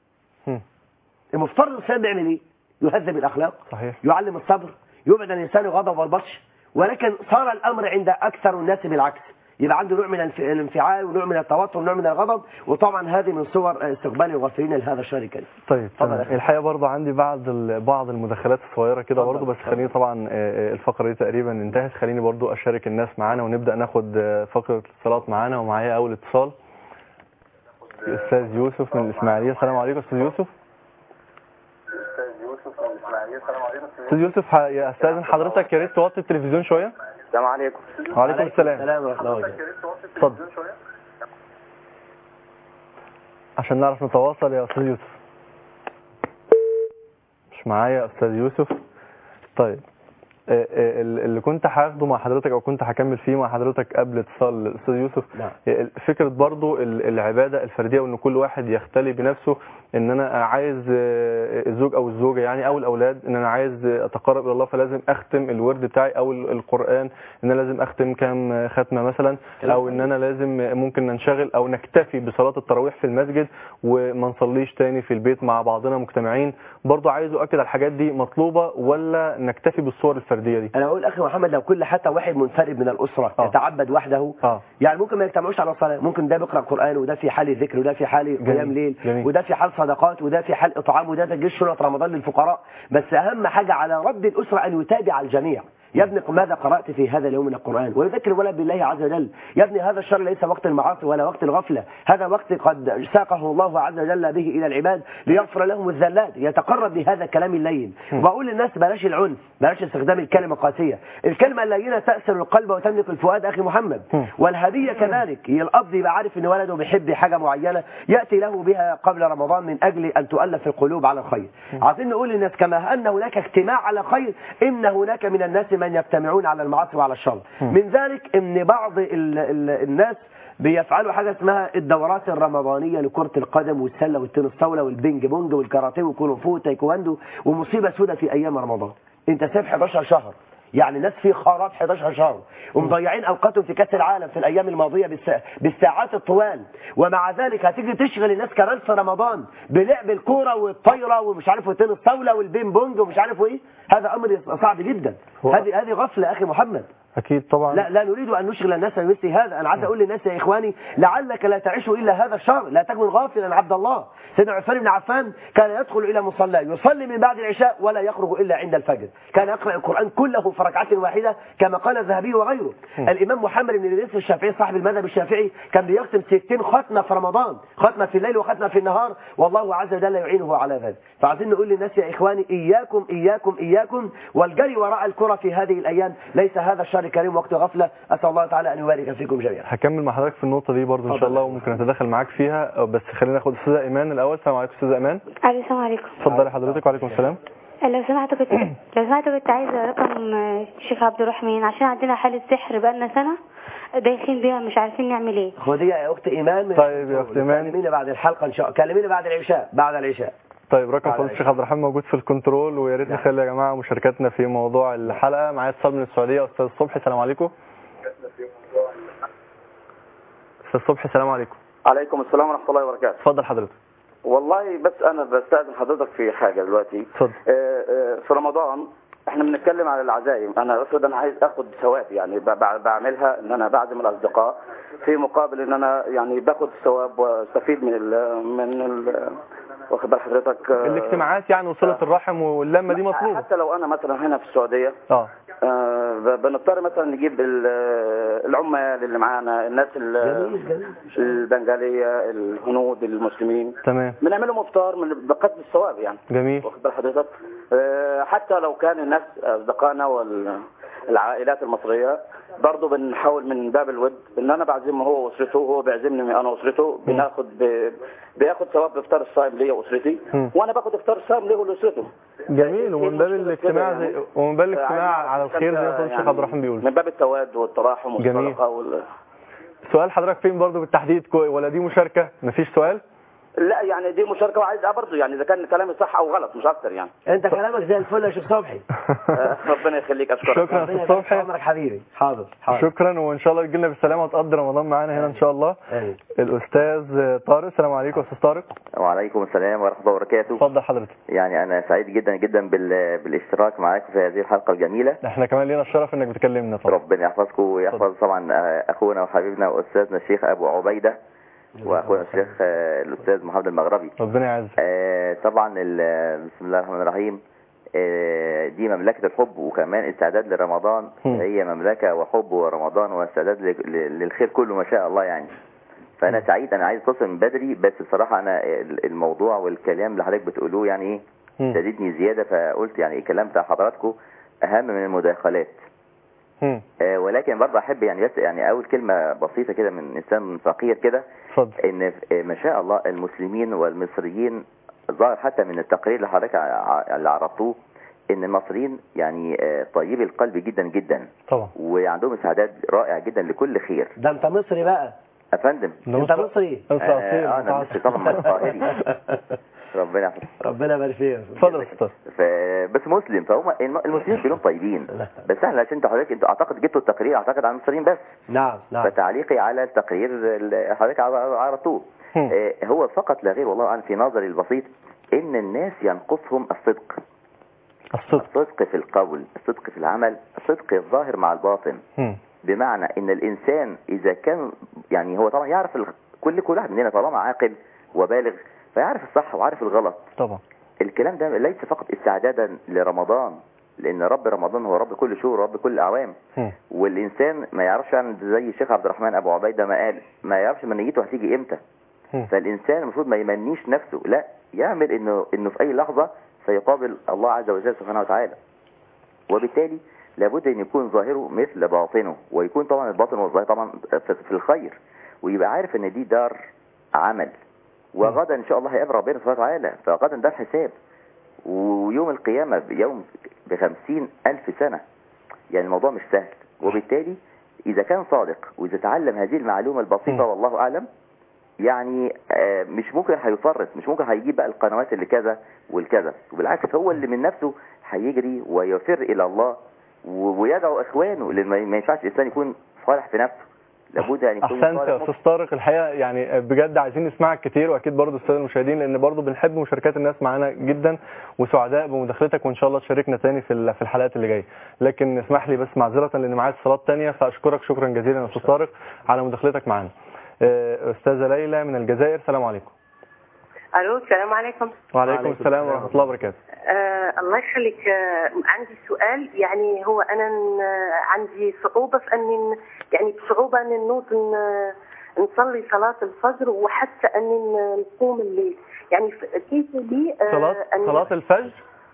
هم. المفترض الانسان بيعمل ايه يهذب الاخلاق صحيح يعلم الصبر يبعد عن الانسان الغضب والبطش ولكن صار الامر عند اكثر الناس بالعكس يبقى عنده نوع من الانف- الانفعال ونوع من التوتر ونوع من الغضب وطبعا هذه من صور استقبال الغافلين لهذا الشهر الكريم طيب اتفضل تمام. يا أخي. الحقيقه برضه عندي بعض ال- بعض المداخلات الصغيره كده اتفضل. برضه بس خليني طبعا آه، آه، الفقره دي تقريبا انتهت خليني برضه اشارك الناس معانا ونبدا ناخد آه، فقره اتصالات معانا ومعايا اول اتصال استاذ يوسف من الاسماعيليه السلام عليكم استاذ يوسف استاذ يوسف ح- يا استاذن حضرتك يا ريت توطي التلفزيون شويه السلام عليكم وعليكم السلام السلام ورحمه الله وبركاته اتفضل عشان نعرف نتواصل يا استاذ يوسف مش معايا استاذ يوسف طيب آه، آه، اللي كنت هاخده مع حضرتك او كنت هكمل فيه مع حضرتك قبل اتصال الاستاذ يوسف نعم. آه، فكره برضو ال- العباده الفرديه وان كل واحد يختلي بنفسه ان انا عايز آه، الزوج او الزوجه يعني او الاولاد ان انا عايز اتقرب الى الله فلازم اختم الورد بتاعي او ال- القران ان انا لازم اختم كام ختمه مثلا او ان انا لازم ممكن ننشغل او نكتفي بصلاه التراويح في المسجد وما نصليش تاني في البيت مع بعضنا مجتمعين برضو عايز اؤكد على الحاجات دي مطلوبه ولا نكتفي بالصور الفرديه دي انا اقول اخي محمد لو كل حتى واحد منفرد من الاسره آه. يتعبد وحده اه يعني ممكن ما يجتمعوش على الصلاه ممكن ده بيقرا قران وده في حال ذكر وده في حال جميل. قيام ليل جميل. وده في حال صدقات وده في حال اطعام وده تجهيز شنط رمضان للفقراء بس اهم حاجه على رب الاسره ان يتابع الجميع يا ابني ماذا قرأت في هذا اليوم من القرآن ويذكر الولد بالله عز وجل يا ابني هذا الشر ليس وقت المعاصي ولا وقت الغفلة هذا وقت قد ساقه الله عز وجل به إلى العباد ليغفر لهم الذلات يتقرب بهذا الكلام اللين وبقول للناس بلاش العنف بلاش استخدام الكلمة القاسية الكلمة اللينة تأسر القلب وتملك الفؤاد أخي محمد والهدية كذلك هي الأب يبقى عارف إن ولده بيحب حاجة معينة يأتي له بها قبل رمضان من أجل أن تؤلف القلوب على الخير عايزين نقول للناس كما أن هناك اجتماع على خير إن هناك من الناس من يجتمعون على المعاصي وعلى الشر من ذلك إن بعض ال ال الناس بيفعلوا حاجة اسمها الدورات الرمضانية لكرة القدم والسلة والتنس طاولة والبينج بونج والكاراتيه والكونغ فو والتايكواندو ومصيبة سودة في أيام رمضان أنت سايب 11 شهر يعني ناس في خراب 11 شهر ومضيعين اوقاتهم في كاس العالم في الايام الماضيه بالسا... بالساعات الطوال ومع ذلك هتيجي تشغل الناس كمان في رمضان بلعب الكوره والطايره ومش عارف والتنس طاوله والبين بونج ومش عارف ايه هذا امر صعب جدا هو- هذه هذه غفله اخي محمد اكيد طبعا لا لا نريد ان نشغل الناس بمثل هذا انا عايز اقول للناس يا اخواني لعلك لا تعيش الا هذا الشهر لا تكن غافلا عبد الله سيدنا عثمان بن عفان كان يدخل الى مصلاه يصلي من بعد العشاء ولا يخرج الا عند الفجر كان يقرا القران كله في ركعه واحده كما قال الذهبي وغيره الامام محمد بن ادريس الشافعي صاحب المذهب الشافعي كان بيختم 60 ختمه في رمضان ختمه في الليل وختمه في النهار والله عز وجل يعينه على ذلك فعايزين نقول للناس يا اخواني اياكم اياكم اياكم والجري وراء الكره في هذه الايام ليس هذا الشهر الكريم وقت غفله اسال الله تعالى ان يبارك فيكم جميعا هكمل مع حضرتك في النقطه دي برضو ان شاء اتفضل. الله وممكن اتدخل معاك فيها بس خلينا ناخد استاذه ايمان الاول السلام عليكم استاذه ايمان الو السلام عليكم اتفضلي حضرتك وعليكم السلام لو سمحت كنت لو سمحت كنت عايزه رقم آه، الشيخ عبد الرحمن عشان عندنا حاله سحر بقالنا سنه دايخين بيها مش عارفين نعمل ايه خدي يا اخت ايمان من طيب يا أخت إيمان. كلميني بعد الحلقه ان شاء الله كلميني بعد العشاء بعد العشاء طيب رقم على فضيله الشيخ عبد الرحمن موجود في الكنترول ويا ريت نعم. نخلي يا جماعه مشاركتنا في موضوع الحلقه معايا اتصال من السعوديه استاذ صبحي السلام عليكم استاذ صبحي السلام عليكم عليكم السلام ورحمة الله وبركاته اتفضل حضرتك والله بس أنا بستأذن حضرتك في حاجة دلوقتي اتفضل آه، آه، في رمضان احنا بنتكلم على العزايم انا افرض انا عايز اخد ثواب يعني ب- ب- بعملها ان انا بعزم الاصدقاء في مقابل ان انا يعني باخد ثواب واستفيد من ال من ال واخد بال حضرتك آه، الاجتماعات يعني وصله آه. الرحم واللمه دي مطلوبه حتى لو انا مثلا هنا في السعوديه اه آه، ب- بنضطر مثلا نجيب ال- العمال اللي معانا الناس ال- جميل جميل البنغاليه الهنود المسلمين تمام بنعملهم افطار من بقدر الثواب يعني جميل واخد بال حضرتك آه، حتى لو كان الناس اصدقائنا والعائلات المصريه برضه بنحاول من باب الود ان انا بعزمه هو واسرته وهو بيعزمني انا واسرته بناخد ب... بياخد ثواب بافطار الصائم ليا واسرتي مم. وانا باخد افطار الصائم ليه ولاسرته جميل ومن باب مشكلة الاجتماع كده زي يعني. ومن باب آه، الاجتماع عايز على أعرف الخير زي ما كده فضيله الشيخ يعني عبد الرحمن بيقول من باب التواد والتراحم جميل. والصدقه وال... سؤال حضرتك فين برضو بالتحديد كو- ولا دي مشاركه مفيش سؤال لا يعني دي مشاركه وعايز برضه يعني اذا كان كلامي صح او غلط مش اكتر يعني انت كلامك زي الفل يا شيخ صبحي آه، ربنا يخليك اشكرك شكرا يا ربنا استاذ يبارك في صبحي عمرك حبيبي حاضر حاضر شكرا وان شاء الله تجيلنا بالسلامه وتقضي رمضان معانا هنا ان شاء الله آمين. الاستاذ طارق السلام عليكم استاذ طارق وعليكم السلام ورحمة الله وبركاته اتفضل حضرتك يعني أنا سعيد جدا جدا بال- بالاشتراك معاكم في هذه الحلقة الجميلة احنا كمان لينا الشرف انك بتكلمنا طبعا ربنا يحفظكم ويحفظ طبعا آه، أخونا وحبيبنا وأستاذنا الشيخ أبو عبيدة وأخونا الشيخ آه، الأستاذ محمد المغربي ربنا يعزك آه، طبعا ال- بسم الله الرحمن الرحيم آه، دي مملكة الحب وكمان استعداد لرمضان هم. هي مملكة وحب ورمضان واستعداد ل- ل- للخير كله ما شاء الله يعني فأنا سعيد أنا عايز أتصل من بدري بس بصراحة أنا ال- الموضوع والكلام اللي حضرتك بتقولوه يعني إيه هم. شددني زيادة فقلت يعني الكلام بتاع حضراتكم أهم من المداخلات هم. آه، ولكن برضه أحب يعني بس يعني أول كلمة بسيطة كده من إنسان فقير كده اتفضل ان آه، ما شاء الله المسلمين والمصريين ظاهر حتى من التقرير اللي حضرتك ع- ع- اللي عرضتوه ان المصريين يعني آه، طيبي القلب جدا جدا طبعا وعندهم استعداد رائع جدا لكل خير ده انت مصري بقى افندم انت مصري انت آه، اصيل آه، انا مصري طبعا قاهري ربنا يحفظك ربنا يبارك فيك اتفضل يا استاذ ف- بس مسلم فهم الم- المسلمين كلهم طيبين بس احنا عشان انت حضرتك انتوا اعتقد جبتوا التقرير اعتقد عن المصريين بس نعم نعم فتعليقي على التقرير اللي حضرتك عر- عرضتوه هم. آه، هو فقط لا غير والله اعلم في نظري البسيط ان الناس ينقصهم الصدق الصدق الصدق في القول الصدق في العمل الصدق الظاهر مع الباطن هم. بمعنى ان الانسان اذا كان يعني هو طبعا يعرف ال- كل كل واحد مننا طالما عاقل وبالغ فيعرف الصح وعارف الغلط طبعا الكلام ده ليس فقط استعدادا لرمضان لان رب رمضان هو رب كل شهور ورب كل الاعوام هم. والانسان ما يعرفش يعني زي الشيخ عبد الرحمن ابو عبيده ما قال ما يعرفش منيته هتيجي امتى هم. فالانسان المفروض ما يمنيش نفسه لا يعمل انه انه في اي لحظه سيقابل الله عز وجل سبحانه وتعالى وبالتالي لابد ان يكون ظاهره مثل باطنه ويكون طبعا الباطن والظاهر طبعا في في الخير ويبقى عارف ان دي دار عمل وغدا ان شاء الله هيقابل ربنا سبحانه وتعالى فغدا ده الحساب ويوم القيامه بيوم بخمسين الف سنه يعني الموضوع مش سهل وبالتالي اذا كان صادق واذا تعلم هذه المعلومه البسيطه والله اعلم يعني آه، مش ممكن هيفرط مش ممكن هيجيب بقى القنوات اللي كذا والكذا وبالعكس هو اللي من نفسه هيجري ويفر الى الله و- ويدعو اخوانه لان ما ما ينفعش الانسان يكون صالح في نفسه لابد ان يكون احسنت صالح يا استاذ طارق الحقيقه يعني بجد عايزين نسمعك كتير واكيد برضو الساده المشاهدين لان برضو بنحب مشاركات الناس معانا جدا وسعداء بمداخلتك وان شاء الله تشاركنا تاني في ال- في الحلقات اللي جايه لكن اسمح لي بس معذره لان معايا اتصالات تانية فاشكرك شكرا جزيلا يا استاذ طارق على مداخلتك معانا آه، استاذه ليلى من الجزائر السلام عليكم الو السلام عليكم وعليكم السلام ورحمه الله وبركاته آه الله يخليك آه عندي سؤال يعني هو انا ن- عندي صعوبه في اني ن- يعني بصعوبه اني نوض ن- نصلي صلاه الفجر وحتى اني ن- نقوم الليل يعني ف- كيف لي آه صلاه أن- صلاه الفجر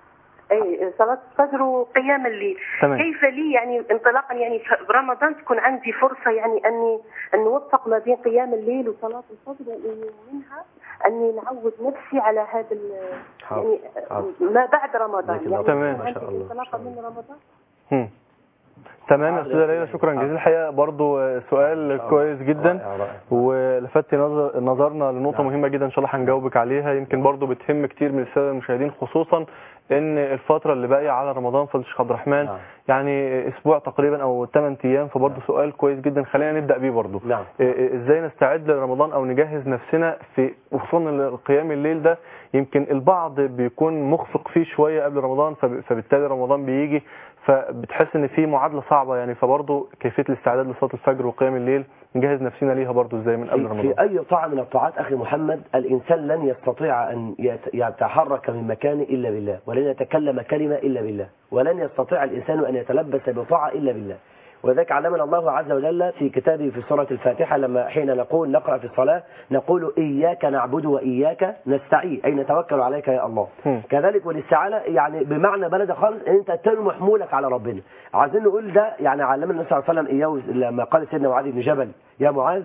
اي صلاه الفجر وقيام الليل تمام. كيف لي يعني انطلاقا يعني في رمضان تكون عندي فرصه يعني اني ان نوفق ما بين قيام الليل وصلاه الفجر ومنها اني نعود نفسي على هذا ال- يعني ما بعد رمضان يعني تمام. يكون ما شاء عندي الله. انطلاقا من رمضان هم. تمام يا استاذه ليلى شكرا جزيلا الحقيقه برضو آه، سؤال كويس جدا ولفت نظر نظرنا لنقطه مهمه جدا ان شاء الله هنجاوبك عليها يمكن برضو بتهم كتير من الساده المشاهدين خصوصا ان الفتره اللي باقيه على رمضان فضل الشيخ عبد الرحمن يعني اسبوع تقريبا او 8 ايام فبرضو سؤال كويس جدا خلينا نبدا بيه برضو نعم إيه إيه ازاي نستعد لرمضان او نجهز نفسنا في خصوصا قيام الليل ده يمكن البعض بيكون مخفق فيه شويه قبل رمضان فب- فبالتالي رمضان بيجي فبتحس ان في معادله صعبه يعني فبرضه كيفيه الاستعداد لصلاه الفجر وقيام الليل نجهز نفسنا ليها برضه ازاي من قبل في, رمضان في أي طاعة من الطاعات أخي محمد الإنسان لن يستطيع أن يت- يتحرك من مكانه إلا بالله ولن يتكلم كلمة إلا بالله ولن يستطيع الإنسان أن يتلبس بطاعة إلا بالله وذلك علمنا الله عز وجل في كتابه في سورة الفاتحة لما حين نقول نقرأ في الصلاة نقول إياك نعبد وإياك نستعين أي نتوكل عليك يا الله كذلك والاستعانة يعني بمعنى بلد خالص ان انت ترمي حمولك على ربنا عايزين نقول ده يعني علمنا النبي صلى الله عليه وسلم اياه لما قال سيدنا معاذ بن جبل يا معاذ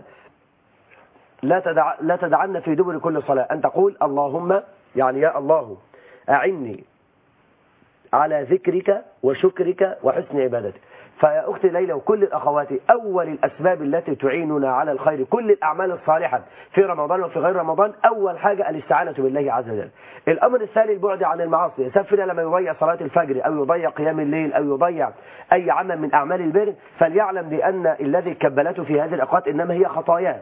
لا تدع لا تدعن في دبر كل صلاة أن تقول اللهم يعني يا الله أعني على ذكرك وشكرك وحسن عبادتك فيا أختي ليلى وكل الأخوات أول الأسباب التي تعيننا على الخير كل الأعمال الصالحة في رمضان وفي غير رمضان أول حاجة الاستعانة بالله عز وجل الأمر الثاني البعد عن المعاصي سفنا لما يضيع صلاة الفجر أو يضيع قيام الليل أو يضيع أي عمل من أعمال البر فليعلم بأن الذي كبلته في هذه الأوقات إنما هي خطاياه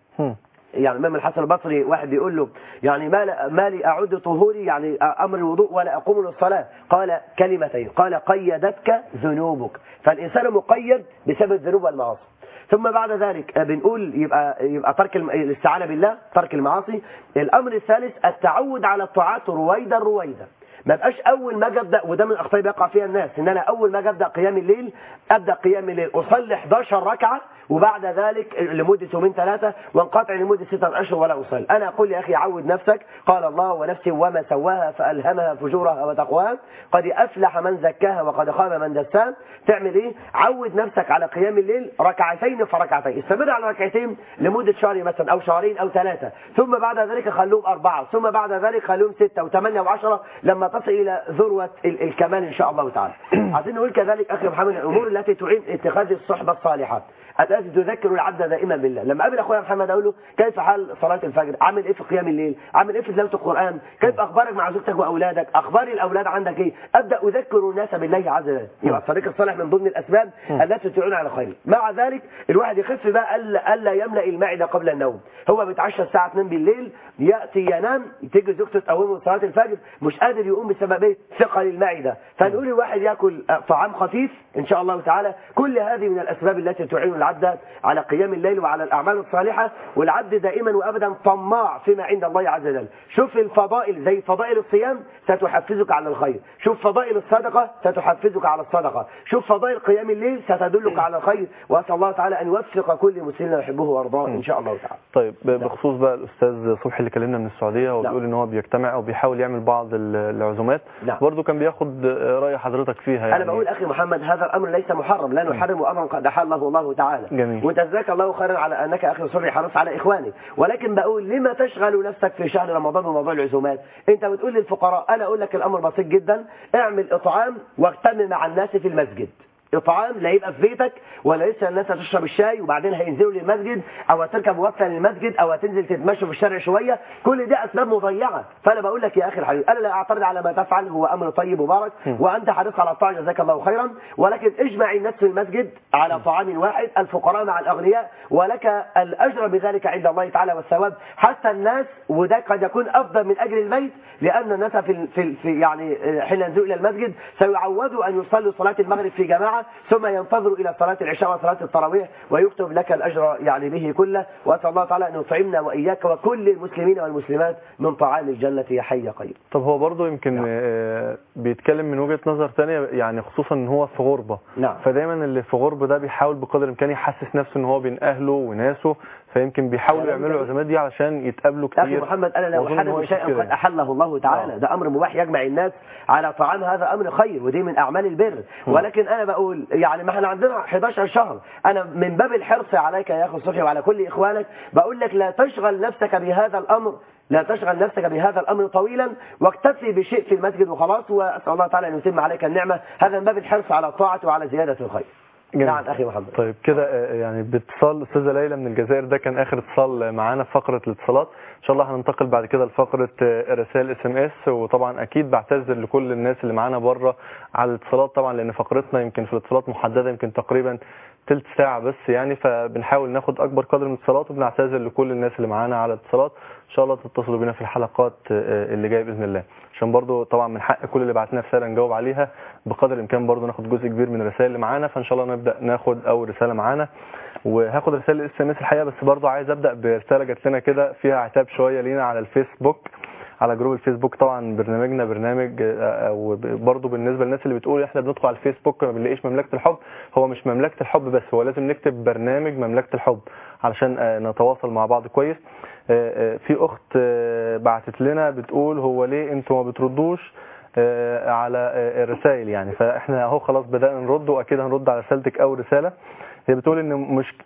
يعني الإمام الحسن البصري واحد بيقول له يعني ما لا- ما لي أعد طهوري يعني أمر الوضوء ولا أقوم للصلاة قال كلمتين قال قيدتك ذنوبك فالإنسان مقيد بسبب الذنوب والمعاصي ثم بعد ذلك بنقول يبقى يبقى ترك الم- الاستعانة بالله ترك المعاصي الأمر الثالث التعود على الطاعات رويدا رويدا ما بقاش اول ما اجي ابدا وده من الاخطاء اللي بيقع فيها الناس ان انا اول ما اجي ابدا قيام الليل ابدا قيام الليل اصلي 11 ركعه وبعد ذلك لمده يومين ثلاثه وانقطع لمده ستة اشهر ولا اصلي انا اقول يا اخي عود نفسك قال الله ونفسي وما سواها فالهمها فجورها وتقواها قد افلح من زكاها وقد خاب من دساها تعمل ايه عود نفسك على قيام الليل ركعتين فركعتين استمر على ركعتين لمده شهر مثلا او شهرين او ثلاثه ثم بعد ذلك خلوهم اربعه ثم بعد ذلك خلوهم سته وثمانيه وعشره لما تصل الى ذروه ال- الكمال ان شاء الله تعالى عايزين نقول كذلك اخي محمد الامور التي تعين اتخاذ الصحبه الصالحه التي تذكر العبد دائما بالله لما اقابل اخويا محمد اقول له كيف حال صلاه الفجر عامل ايه في قيام الليل عامل ايه في تلاوه القران كيف اخبارك مع زوجتك واولادك اخبار الاولاد عندك ايه ابدا اذكر الناس بالله عز وجل يبقى الطريق الصالح من ضمن الاسباب التي تعين على الخير مع ذلك الواحد يخف بقى الا الا يملا المعده قبل النوم هو بيتعشى الساعه 2 بالليل ياتي ينام تيجي زوجته تقومه صلاه الفجر مش قادر يقوم بسبب ايه ثقل المعده فنقول الواحد ياكل آه، طعام خفيف ان شاء الله تعالى كل هذه من الاسباب التي تعين العبد على قيام الليل وعلى الاعمال الصالحه والعبد دائما وابدا طماع فيما عند الله عز وجل شوف الفضائل زي فضائل الصيام ستحفزك على الخير شوف فضائل الصدقه ستحفزك على الصدقه شوف فضائل قيام الليل ستدلك على الخير واسال الله تعالى ان يوفق كل مسلم يحبه ويرضاه ان شاء الله تعالى طيب ب- بخصوص بقى الاستاذ صبحي اللي كلمنا من السعوديه هو بيقول ان هو بيجتمع وبيحاول يعمل بعض ال- العزومات نعم. برضه كان بياخد آه، راي حضرتك فيها يعني انا بقول اخي محمد هذا الامر ليس محرم لا نحرم امرا قد احله الله تعالى جميل. وجزاك الله خيرا على انك اخي صبري حريص على اخواني ولكن بقول لما تشغل نفسك في شهر رمضان بموضوع العزومات انت بتقول للفقراء انا اقول لك الامر بسيط جدا اعمل اطعام واجتمع مع الناس في المسجد اطعام لا يبقى في بيتك ولا لسه الناس هتشرب الشاي وبعدين هينزلوا للمسجد او هتركب وقفه للمسجد او هتنزل تتمشى في الشارع شويه كل دي اسباب مضيعه فانا بقول لك يا اخي الحبيب انا لا اعترض على ما تفعل هو امر طيب مبارك وانت حريص على الطاعه جزاك الله خيرا ولكن اجمع الناس في المسجد على طعام واحد الفقراء مع الاغنياء ولك الاجر بذلك عند الله تعالى والثواب حتى الناس وده قد يكون افضل من اجر البيت لان الناس في في, في يعني حين ينزلوا الى المسجد سيعودوا ان يصلوا صلاه المغرب في جماعه ثم ينتظروا الى صلاه العشاء وصلاه التراويح ويكتب لك الاجر يعني به كله واسال الله تعالى ان يطعمنا واياك وكل المسلمين والمسلمات من طعام الجنه يا حي يا قيوم طب هو برضه يمكن آه، بيتكلم من وجهة نظر تانية يعني خصوصا ان هو في غربة نعم فدايما اللي في غربة ده بيحاول بقدر الامكان يحسس نفسه ان هو بين اهله وناسه فيمكن بيحاولوا كلام يعملوا جميل. العزومات دي علشان يتقابلوا كتير اخي محمد انا لا وأظن إن هو احرم يشوف شيئا كده قد احله الله تعالى ده امر مباح يجمع الناس على طعام هذا امر خير ودي من اعمال البر ولكن انا بقول يعني ما احنا عندنا 11 شهر انا من باب الحرص عليك يا اخي صبحي وعلى كل اخوانك بقول لك لا تشغل نفسك بهذا الامر لا تشغل نفسك بهذا الامر طويلا واكتفي بشيء في المسجد وخلاص واسال الله تعالى ان يتم عليك النعمه هذا من باب الحرص على الطاعه وعلى زياده الخير جميل. نعم اخي محمد طيب كده آه، يعني باتصال الاستاذه ليلى من الجزائر ده كان اخر اتصال معانا في فقره الاتصالات ان شاء الله هننتقل بعد كده لفقره آه، رسائل اس ام اس وطبعا اكيد بعتذر لكل الناس اللي معانا بره على الاتصالات طبعا لان فقرتنا يمكن في الاتصالات محدده يمكن تقريبا تلت ساعه بس يعني فبنحاول ناخد اكبر قدر من الاتصالات وبنعتذر لكل الناس اللي معانا على الاتصالات ان شاء الله تتصلوا بينا في الحلقات آه، اللي جايه باذن الله عشان برضو طبعا من حق كل اللي بعت لنا رساله نجاوب عليها بقدر الامكان برضو ناخد جزء كبير من الرسائل اللي معانا فان شاء الله نبدا ناخد اول رساله معانا وهاخد رساله اس ام اس الحقيقه بس برضو عايز ابدا برساله جات لنا كده فيها عتاب شويه لينا على الفيسبوك على جروب الفيسبوك طبعا برنامجنا برنامج آه، وبرضه بالنسبه للناس اللي بتقول احنا بندخل على الفيسبوك ما بنلاقيش مملكه الحب هو مش مملكه الحب بس هو لازم نكتب برنامج مملكه الحب علشان آه، نتواصل مع بعض كويس آه، آه، في اخت آه، بعتت لنا بتقول هو ليه انتوا ما بتردوش آه، على آه، الرسائل يعني فاحنا اهو خلاص بدانا نرد واكيد هنرد على رسالتك اول رساله هي بتقول ان مش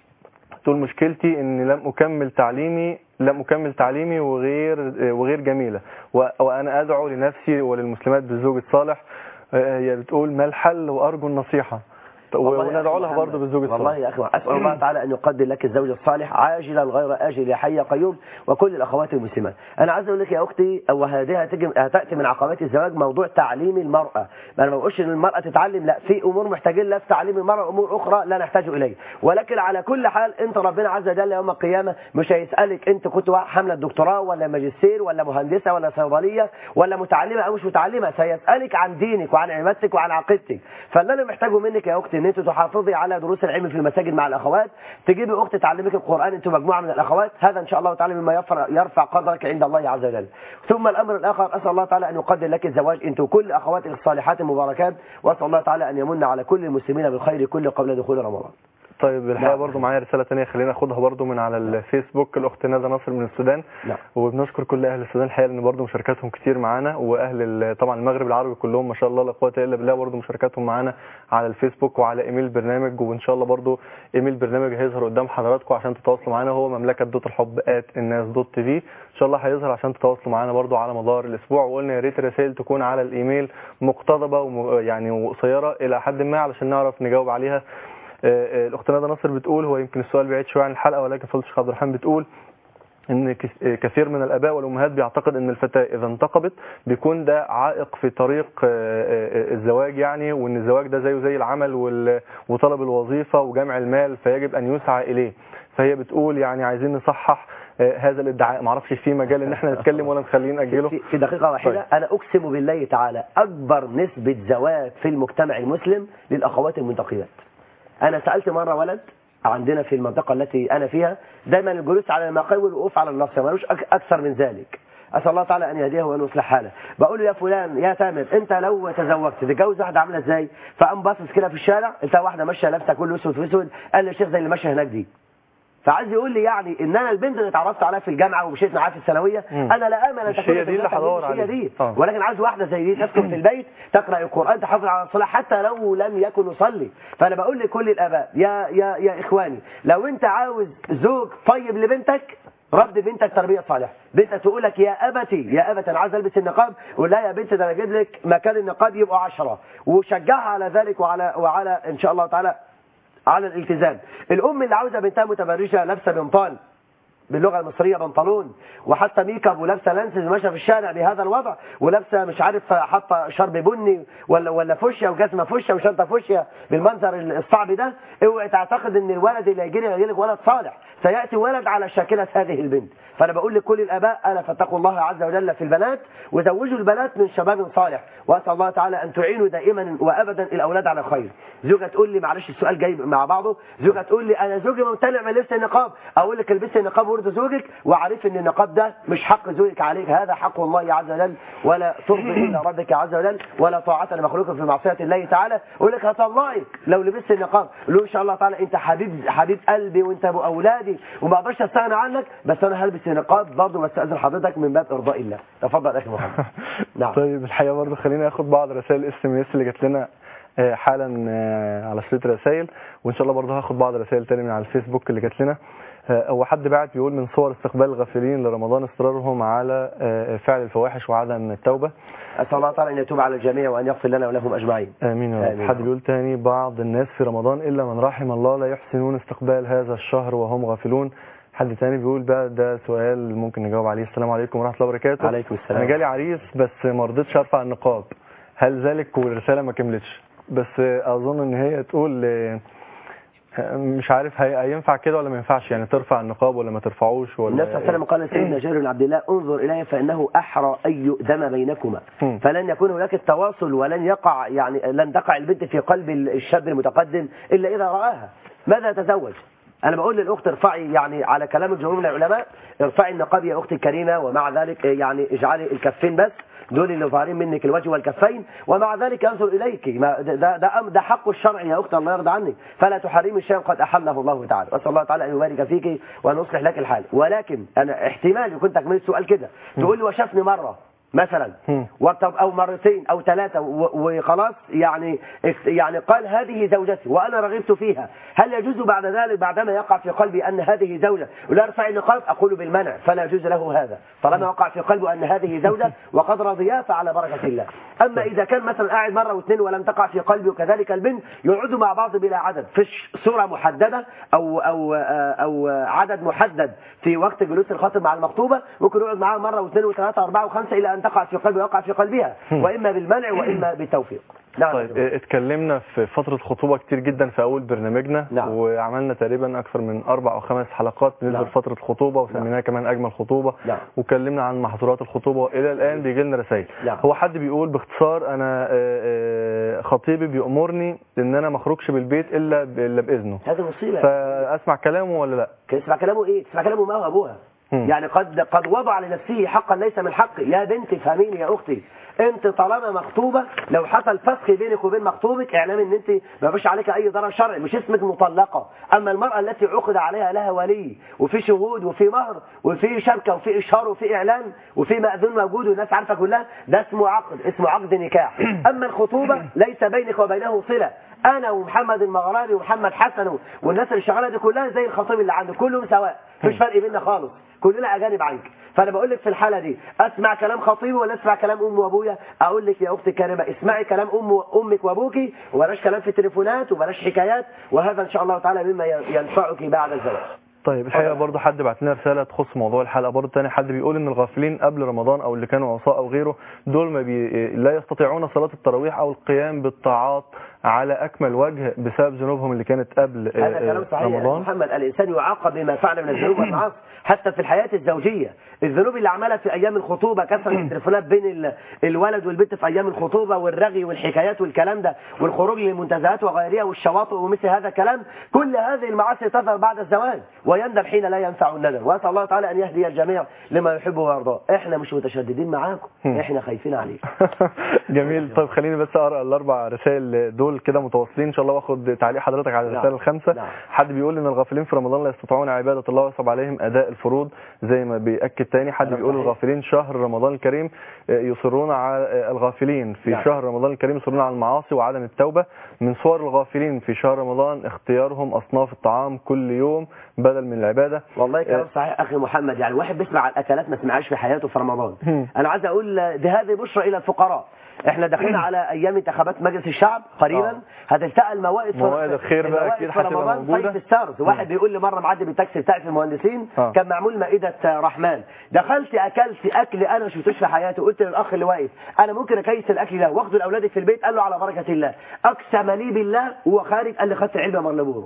تقول مشكلتي ان لم اكمل تعليمي لم اكمل تعليمي وغير وغير جميله و- وانا ادعو لنفسي وللمسلمات بالزوج الصالح آه، هي بتقول ما الحل وارجو النصيحه والله يا وندعو أخي لها محمد، برضه بالزوج الصالح والله يا اخي اسال الله تعالى ان يقدر لك الزوج الصالح عاجلا غير اجل يا حي يا قيوم وكل الاخوات المسلمات انا عايز اقول لك يا اختي وهذه هتجي هتاتي من عقبات الزواج موضوع تعليم المراه انا ما بقولش ان المراه تتعلم لا في امور محتاجين لا في تعليم المراه امور اخرى لا نحتاج اليه ولكن على كل حال انت ربنا عز وجل يوم القيامه مش هيسالك انت كنت حامله الدكتوراه ولا ماجستير ولا مهندسه ولا صيدليه ولا متعلمه او مش متعلمه سيسالك عن دينك وعن عبادتك وعن عقيدتك فاللي انا محتاجه منك يا اختي ان انت تحافظي على دروس العلم في المساجد مع الاخوات تجيبي اخت تعلمك القران انتوا مجموعه من الاخوات هذا ان شاء الله تعالى مما يرفع يرفع قدرك عند الله عز وجل ثم الامر الاخر اسال الله تعالى ان يقدر لك الزواج انت وكل اخواتك الصالحات المباركات واسال الله تعالى ان يمن على كل المسلمين بالخير كله قبل دخول رمضان طيب الحقيقه نعم. برضو معايا رساله ثانيه خلينا ناخدها برضو من على الفيسبوك الاخت ندى ناصر من السودان نعم. وبنشكر كل اهل السودان الحقيقه لان برضو مشاركاتهم كتير معانا واهل ال- طبعا المغرب العربي كلهم ما شاء الله لا قوه الا بالله برضو مشاركاتهم معانا على الفيسبوك وعلى ايميل البرنامج وان شاء الله برضو ايميل البرنامج هيظهر قدام حضراتكم عشان تتواصلوا معانا هو مملكه دوت الحب الناس دوت تي في ان شاء الله هيظهر عشان تتواصلوا معانا برضو على مدار الاسبوع وقلنا يا ريت الرسائل تكون على الايميل مقتضبه وم- يعني وقصيره الى حد ما علشان نعرف نجاوب عليها آه، آه، الاخت ندى ناصر بتقول هو يمكن السؤال بعيد شويه عن الحلقه ولكن فضل الشيخ عبد الرحمن بتقول ان كس- آه، كثير من الاباء والامهات بيعتقد ان الفتاه اذا انتقبت بيكون ده عائق في طريق آه، آه، الزواج يعني وان الزواج ده زيه زي العمل وال- وطلب الوظيفه وجمع المال فيجب ان يسعى اليه فهي بتقول يعني عايزين نصحح آه، هذا الادعاء معرفش في مجال ان احنا نتكلم ولا نخليه ناجله في في دقيقة واحدة طيب. أنا أقسم بالله تعالى أكبر نسبة زواج في المجتمع المسلم للأخوات المنتقبات أنا سألت مرة ولد عندنا في المنطقة التي أنا فيها دايما الجلوس على المقاوي والوقوف على النصر ملوش أك- أكثر من ذلك أسأل الله تعالى أن يهديه وأن يصلح حاله بقول له يا فلان يا تامر أنت لو تزوجت تتجوز واحدة عاملة إزاي فقام باصص كده في الشارع أنت واحدة ماشية لابسة كله أسود في أسود قال لي يا شيخ زي اللي ماشية هناك دي فعايز يقول لي يعني ان انا البنت اللي اتعرفت عليها في الجامعه ومشيت معاها في الثانويه مم. انا لا امل ان مش تكون هي دي اللي زوجتها هدور مش هي عليها. دي آه. ولكن عايز واحده زي دي تسكن في البيت تقرا القران تحافظ على الصلاه حتى لو لم يكن يصلي فانا بقول لكل الاباء يا يا يا اخواني لو انت عاوز زوج طيب لبنتك رد بنتك تربيه صالحه بنتك تقول لك يا ابتي يا ابتي انا عايز البس النقاب قول لها يا بنتي ده انا اجيب لك مكان النقاب يبقوا عشرة وشجعها على ذلك وعلى وعلى ان شاء الله تعالى على الالتزام الام اللي عاوزه بنتها متبرجه لابسه بنطال باللغه المصريه بنطلون وحتى ميك اب ولابسه لانسز ماشيه في الشارع بهذا الوضع ولابسه مش عارف حاطه شرب بني ولا ولا فوشيا وجزمه فوشيا وشنطه فوشيا بالمنظر الصعب ده اوعي تعتقد ان الولد اللي هيجي لي هيجي لك ولد صالح سياتي ولد على شاكله هذه البنت فانا بقول لكل الاباء الا فاتقوا الله عز وجل في البنات وزوجوا البنات من شباب صالح واسال الله تعالى ان تعينوا دائما وابدا الاولاد على خير زوجه تقول لي معلش السؤال جاي مع بعضه زوجه تقول لي انا زوجي ممتنع من لبس النقاب اقول لك البسي النقاب ورد زوجك وعارف ان النقاب ده مش حق زوجك عليك هذا حق الله عز وجل ولا ترضي الا ربك عز وجل ولا طاعه لمخلوق في معصيه الله تعالى اقول لك هطلعك لو لبست النقاب قول له ان شاء الله تعالى انت حبيب حبيب قلبي وانت ابو اولادي وما اقدرش استغنى عنك بس انا هلبس النقاب برضه بستاذن حضرتك من باب ارضاء الله تفضل يا اخي محمد نعم طيب الحقيقه برضه خلينا ناخد بعض رسائل الاس ام اس اللي جات لنا آه، حالا آه، على شريط رسائل وان شاء الله برضه هاخد بعض رسائل تاني من على الفيسبوك اللي جات لنا آه، هو حد بعت بيقول من صور استقبال الغافلين لرمضان اصرارهم على آه، فعل الفواحش وعدم التوبه اسال الله تعالى ان يتوب على الجميع وان يغفر لنا ولهم اجمعين امين يا رب آمين. حد بيقول تاني بعض الناس في رمضان الا من رحم الله لا يحسنون استقبال هذا الشهر وهم غافلون حد تاني بيقول بقى ده سؤال ممكن نجاوب عليه السلام عليكم ورحمه الله وبركاته عليكم السلام. انا جالي عريس بس ما رضيتش ارفع النقاب هل ذلك والرساله ما كملتش بس اظن ان هي تقول آه، مش عارف هي- هينفع كده ولا ما ينفعش يعني ترفع النقاب ولا ما ترفعوش ولا النبي صلى الله عليه وسلم قال لسيدنا جابر بن عبد الله انظر الي فانه احرى ان يؤدم بينكما مم. فلن يكون هناك التواصل ولن يقع يعني لن تقع البنت في قلب الشاب المتقدم الا اذا راها ماذا تزوج انا بقول للاخت ارفعي يعني على كلام الجمهور من العلماء ارفعي النقاب يا اختي الكريمه ومع ذلك يعني اجعلي الكفين بس دول اللي ظاهرين منك الوجه والكفين ومع ذلك ينظر اليك ما ده ده ده, ده حق الشرع يا اخت الله يرضى عنك فلا تحرمي شيئا قد احله الله تعالى واسال الله تعالى ان يبارك فيك وان يصلح لك الحال ولكن انا احتمال يكون تكمله السؤال كده تقول لي وشافني مره مثلا وطب او مرتين او ثلاثه و- وخلاص يعني يعني قال هذه زوجتي وانا رغبت فيها هل يجوز بعد ذلك بعدما يقع في قلبي ان هذه زوجه ولا ارفع النقاب اقول بالمنع فلا يجوز له هذا طالما وقع في قلبه ان هذه زوجه وقد رضيا فعلى بركه الله اما اذا كان مثلا قاعد مره واثنين ولم تقع في قلبي وكذلك البنت يقعدوا مع بعض بلا عدد فيش صوره محدده او او او عدد محدد في وقت جلوس الخاطب مع المخطوبه ممكن يقعد معاها مره واثنين وثلاثه واربعه وخمسه الى ان تقع في قلبه ويقع في قلبها واما بالمنع واما بالتوفيق نعم طيب اه، اتكلمنا في فترة خطوبة كتير جدا في أول برنامجنا نعم. وعملنا تقريبا أكثر من أربع أو خمس حلقات بالنسبة نعم. لفترة خطوبة وسميناها كمان أجمل خطوبة نعم. وكلمنا عن محظورات الخطوبة إلى الآن بيجي لنا رسائل نعم. هو حد بيقول باختصار أنا اه، اه، خطيبي بيأمرني إن أنا ما أخرجش بالبيت إلا ب- إلا بإذنه هذه مصيبه فأسمع كلامه ولا لا؟ تسمع كلامه ايه تسمع كلامه ما هو ابوها مم. يعني قد قد وضع لنفسه حقا ليس من حقي يا بنتي فهميني يا اختي انت طالما مخطوبه لو حصل فسخ بينك وبين مخطوبك اعلمي ان انت ما فيش عليك اي ضرر شرعي مش اسمك مطلقه اما المراه التي عقد عليها لها ولي وفي شهود وفي مهر وفي شبكه وفي اشهار وفي اعلان وفي مأذون موجود والناس عارفه كلها ده اسمه عقد اسمه عقد نكاح اما الخطوبه ليس بينك وبينه صله انا ومحمد المغربي ومحمد حسن والناس اللي شغاله دي كلها زي الخطيب اللي عندك كلهم سواء مفيش فرق بيننا خالص كلنا اجانب عنك فانا بقول لك في الحاله دي اسمع كلام خطيبي ولا اسمع كلام امي وابويا اقول لك يا اختي الكريمه اسمعي كلام ام امك وابوكي وبلاش كلام في التليفونات وبلاش حكايات وهذا ان شاء الله تعالى مما ينفعك بعد الزواج طيب الحقيقه برضه حد بعت لنا رساله تخص موضوع الحلقه برضه تاني حد بيقول ان الغافلين قبل رمضان او اللي كانوا عصاة او غيره دول ما بي لا يستطيعون صلاه التراويح او القيام بالطاعات على اكمل وجه بسبب ذنوبهم اللي كانت قبل هذا آه، كلام صحيح يا رمضان محمد الإنسان يعاقب بما فعل من الذنوب والمعاصي حتى في الحياة الزوجية الذنوب اللي عملها في أيام الخطوبة كثرة التليفونات بين ال- الولد والبنت في أيام الخطوبة والرغي والحكايات والكلام ده والخروج للمنتزهات وغيرها والشواطئ ومثل هذا الكلام كل هذه المعاصي تظهر بعد الزواج ويندم حين لا ينفع الندم وأسأل الله تعالى أن يهدي الجميع لما يحبه ويرضاه إحنا مش متشددين معاكم إحنا خايفين عليكم جميل طيب خليني بس اقرا الاربع رسائل دول كده متواصلين ان شاء الله واخد تعليق حضرتك على نعم. الرسائل الخمسه نعم. حد بيقول ان الغافلين في رمضان لا يستطيعون عباده الله ويصعب عليهم اداء الفروض زي ما بياكد تاني حد كلام بيقول صحيح. الغافلين شهر رمضان الكريم آه، يصرون على آه، الغافلين في نعم. شهر رمضان الكريم يصرون على المعاصي وعدم التوبه من صور الغافلين في شهر رمضان اختيارهم اصناف الطعام كل يوم بدل من العباده والله كلام آه، صحيح اخي محمد يعني واحد بيسمع الاكلات ما سمعهاش في حياته في رمضان هم. انا عايز اقول ده هذه بشرى الى الفقراء احنا داخلين على ايام انتخابات مجلس الشعب قريبا آه. هتلتقى الموائد في- موائد الخير بقى الموائد أكيد في هتبقى رمضان موجودة. صيف السرد واحد مم. بيقول لي مره معدي بالتاكسي بتاعي في المهندسين آه. كان معمول مائده رحمن دخلت اكلت اكل انا ما شفتوش في حياتي قلت للاخ اللي واقف انا ممكن اكيس الاكل ده واخده لاولادك في البيت قال له على بركه الله اقسم لي بالله وهو خارج قال لي خدت علبه يا مرلبورو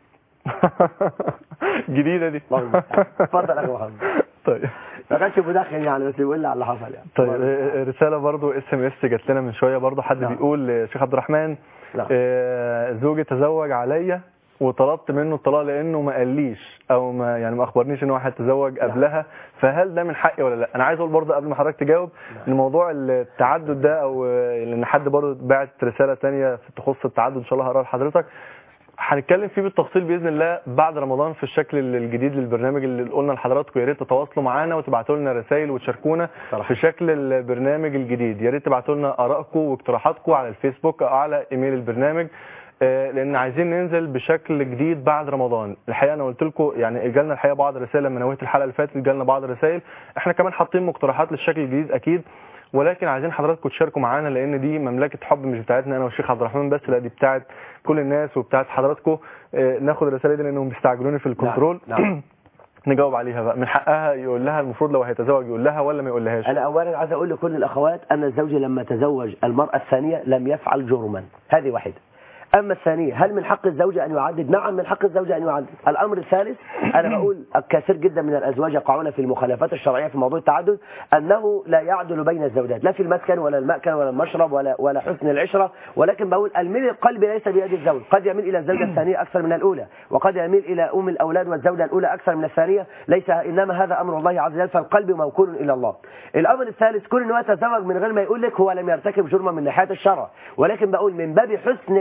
جديده دي الله المستعان. اتفضل يا اخي محمد طيب ما كانش مدخن يعني بس بيقول لي على اللي حصل يعني طيب آه، رسالة برضو اس ام اس جات لنا من شوية برضو حد نعم. بيقول آه، شيخ عبد الرحمن نعم. آه، زوجي تزوج عليا وطلبت منه الطلاق لانه ما قاليش او ما يعني ما اخبرنيش ان هو هيتزوج قبلها فهل ده من حقي ولا لا انا عايز اقول برضو قبل ما حضرتك تجاوب ان موضوع التعدد ده او آه، لان حد برضو بعت رسالة تانية في تخص التعدد ان شاء الله هقراها لحضرتك هنتكلم فيه بالتفصيل باذن الله بعد رمضان في الشكل الجديد للبرنامج اللي قلنا لحضراتكم يا ريت تتواصلوا معانا وتبعتوا لنا رسائل وتشاركونا صراحة. في شكل البرنامج الجديد يا ريت تبعتوا لنا ارائكم واقتراحاتكم على الفيسبوك او على ايميل البرنامج آه، لان عايزين ننزل بشكل جديد بعد رمضان الحقيقه انا قلت لكم يعني جالنا الحقيقه بعض الرسائل لما نويت الحلقه اللي فاتت جالنا بعض الرسائل احنا كمان حاطين مقترحات للشكل الجديد اكيد ولكن عايزين حضراتكم تشاركوا معانا لان دي مملكه حب مش بتاعتنا انا والشيخ عبد الرحمن بس لا دي بتاعت كل الناس وبتاعت حضراتكم آه، ناخد الرسائل دي لانهم بيستعجلوني في الكنترول نعم. نجاوب عليها بقى من حقها يقول لها المفروض لو هيتزوج يقول لها ولا ما يقولهاش انا اولا عايز اقول لكل الاخوات ان الزوج لما تزوج المراه الثانيه لم يفعل جرما هذه واحده اما الثانيه هل من حق الزوجه ان يعدد نعم من حق الزوجه ان يعدد الامر الثالث انا بقول كثير جدا من الازواج يقعون في المخالفات الشرعيه في موضوع التعدد انه لا يعدل بين الزوجات لا في المسكن ولا المأكل ولا المشرب ولا ولا حسن العشره ولكن بقول الميل القلب ليس بيد الزوج قد يميل الى الزوجه الثانيه اكثر من الاولى وقد يميل الى ام الاولاد والزوجه الاولى اكثر من الثانيه ليس انما هذا امر الله عز وجل فالقلب موكول الى الله الامر الثالث كل انه يتزوج من غير ما يقول لك هو لم يرتكب جرما من ناحيه الشرع ولكن بقول من باب حسن العشره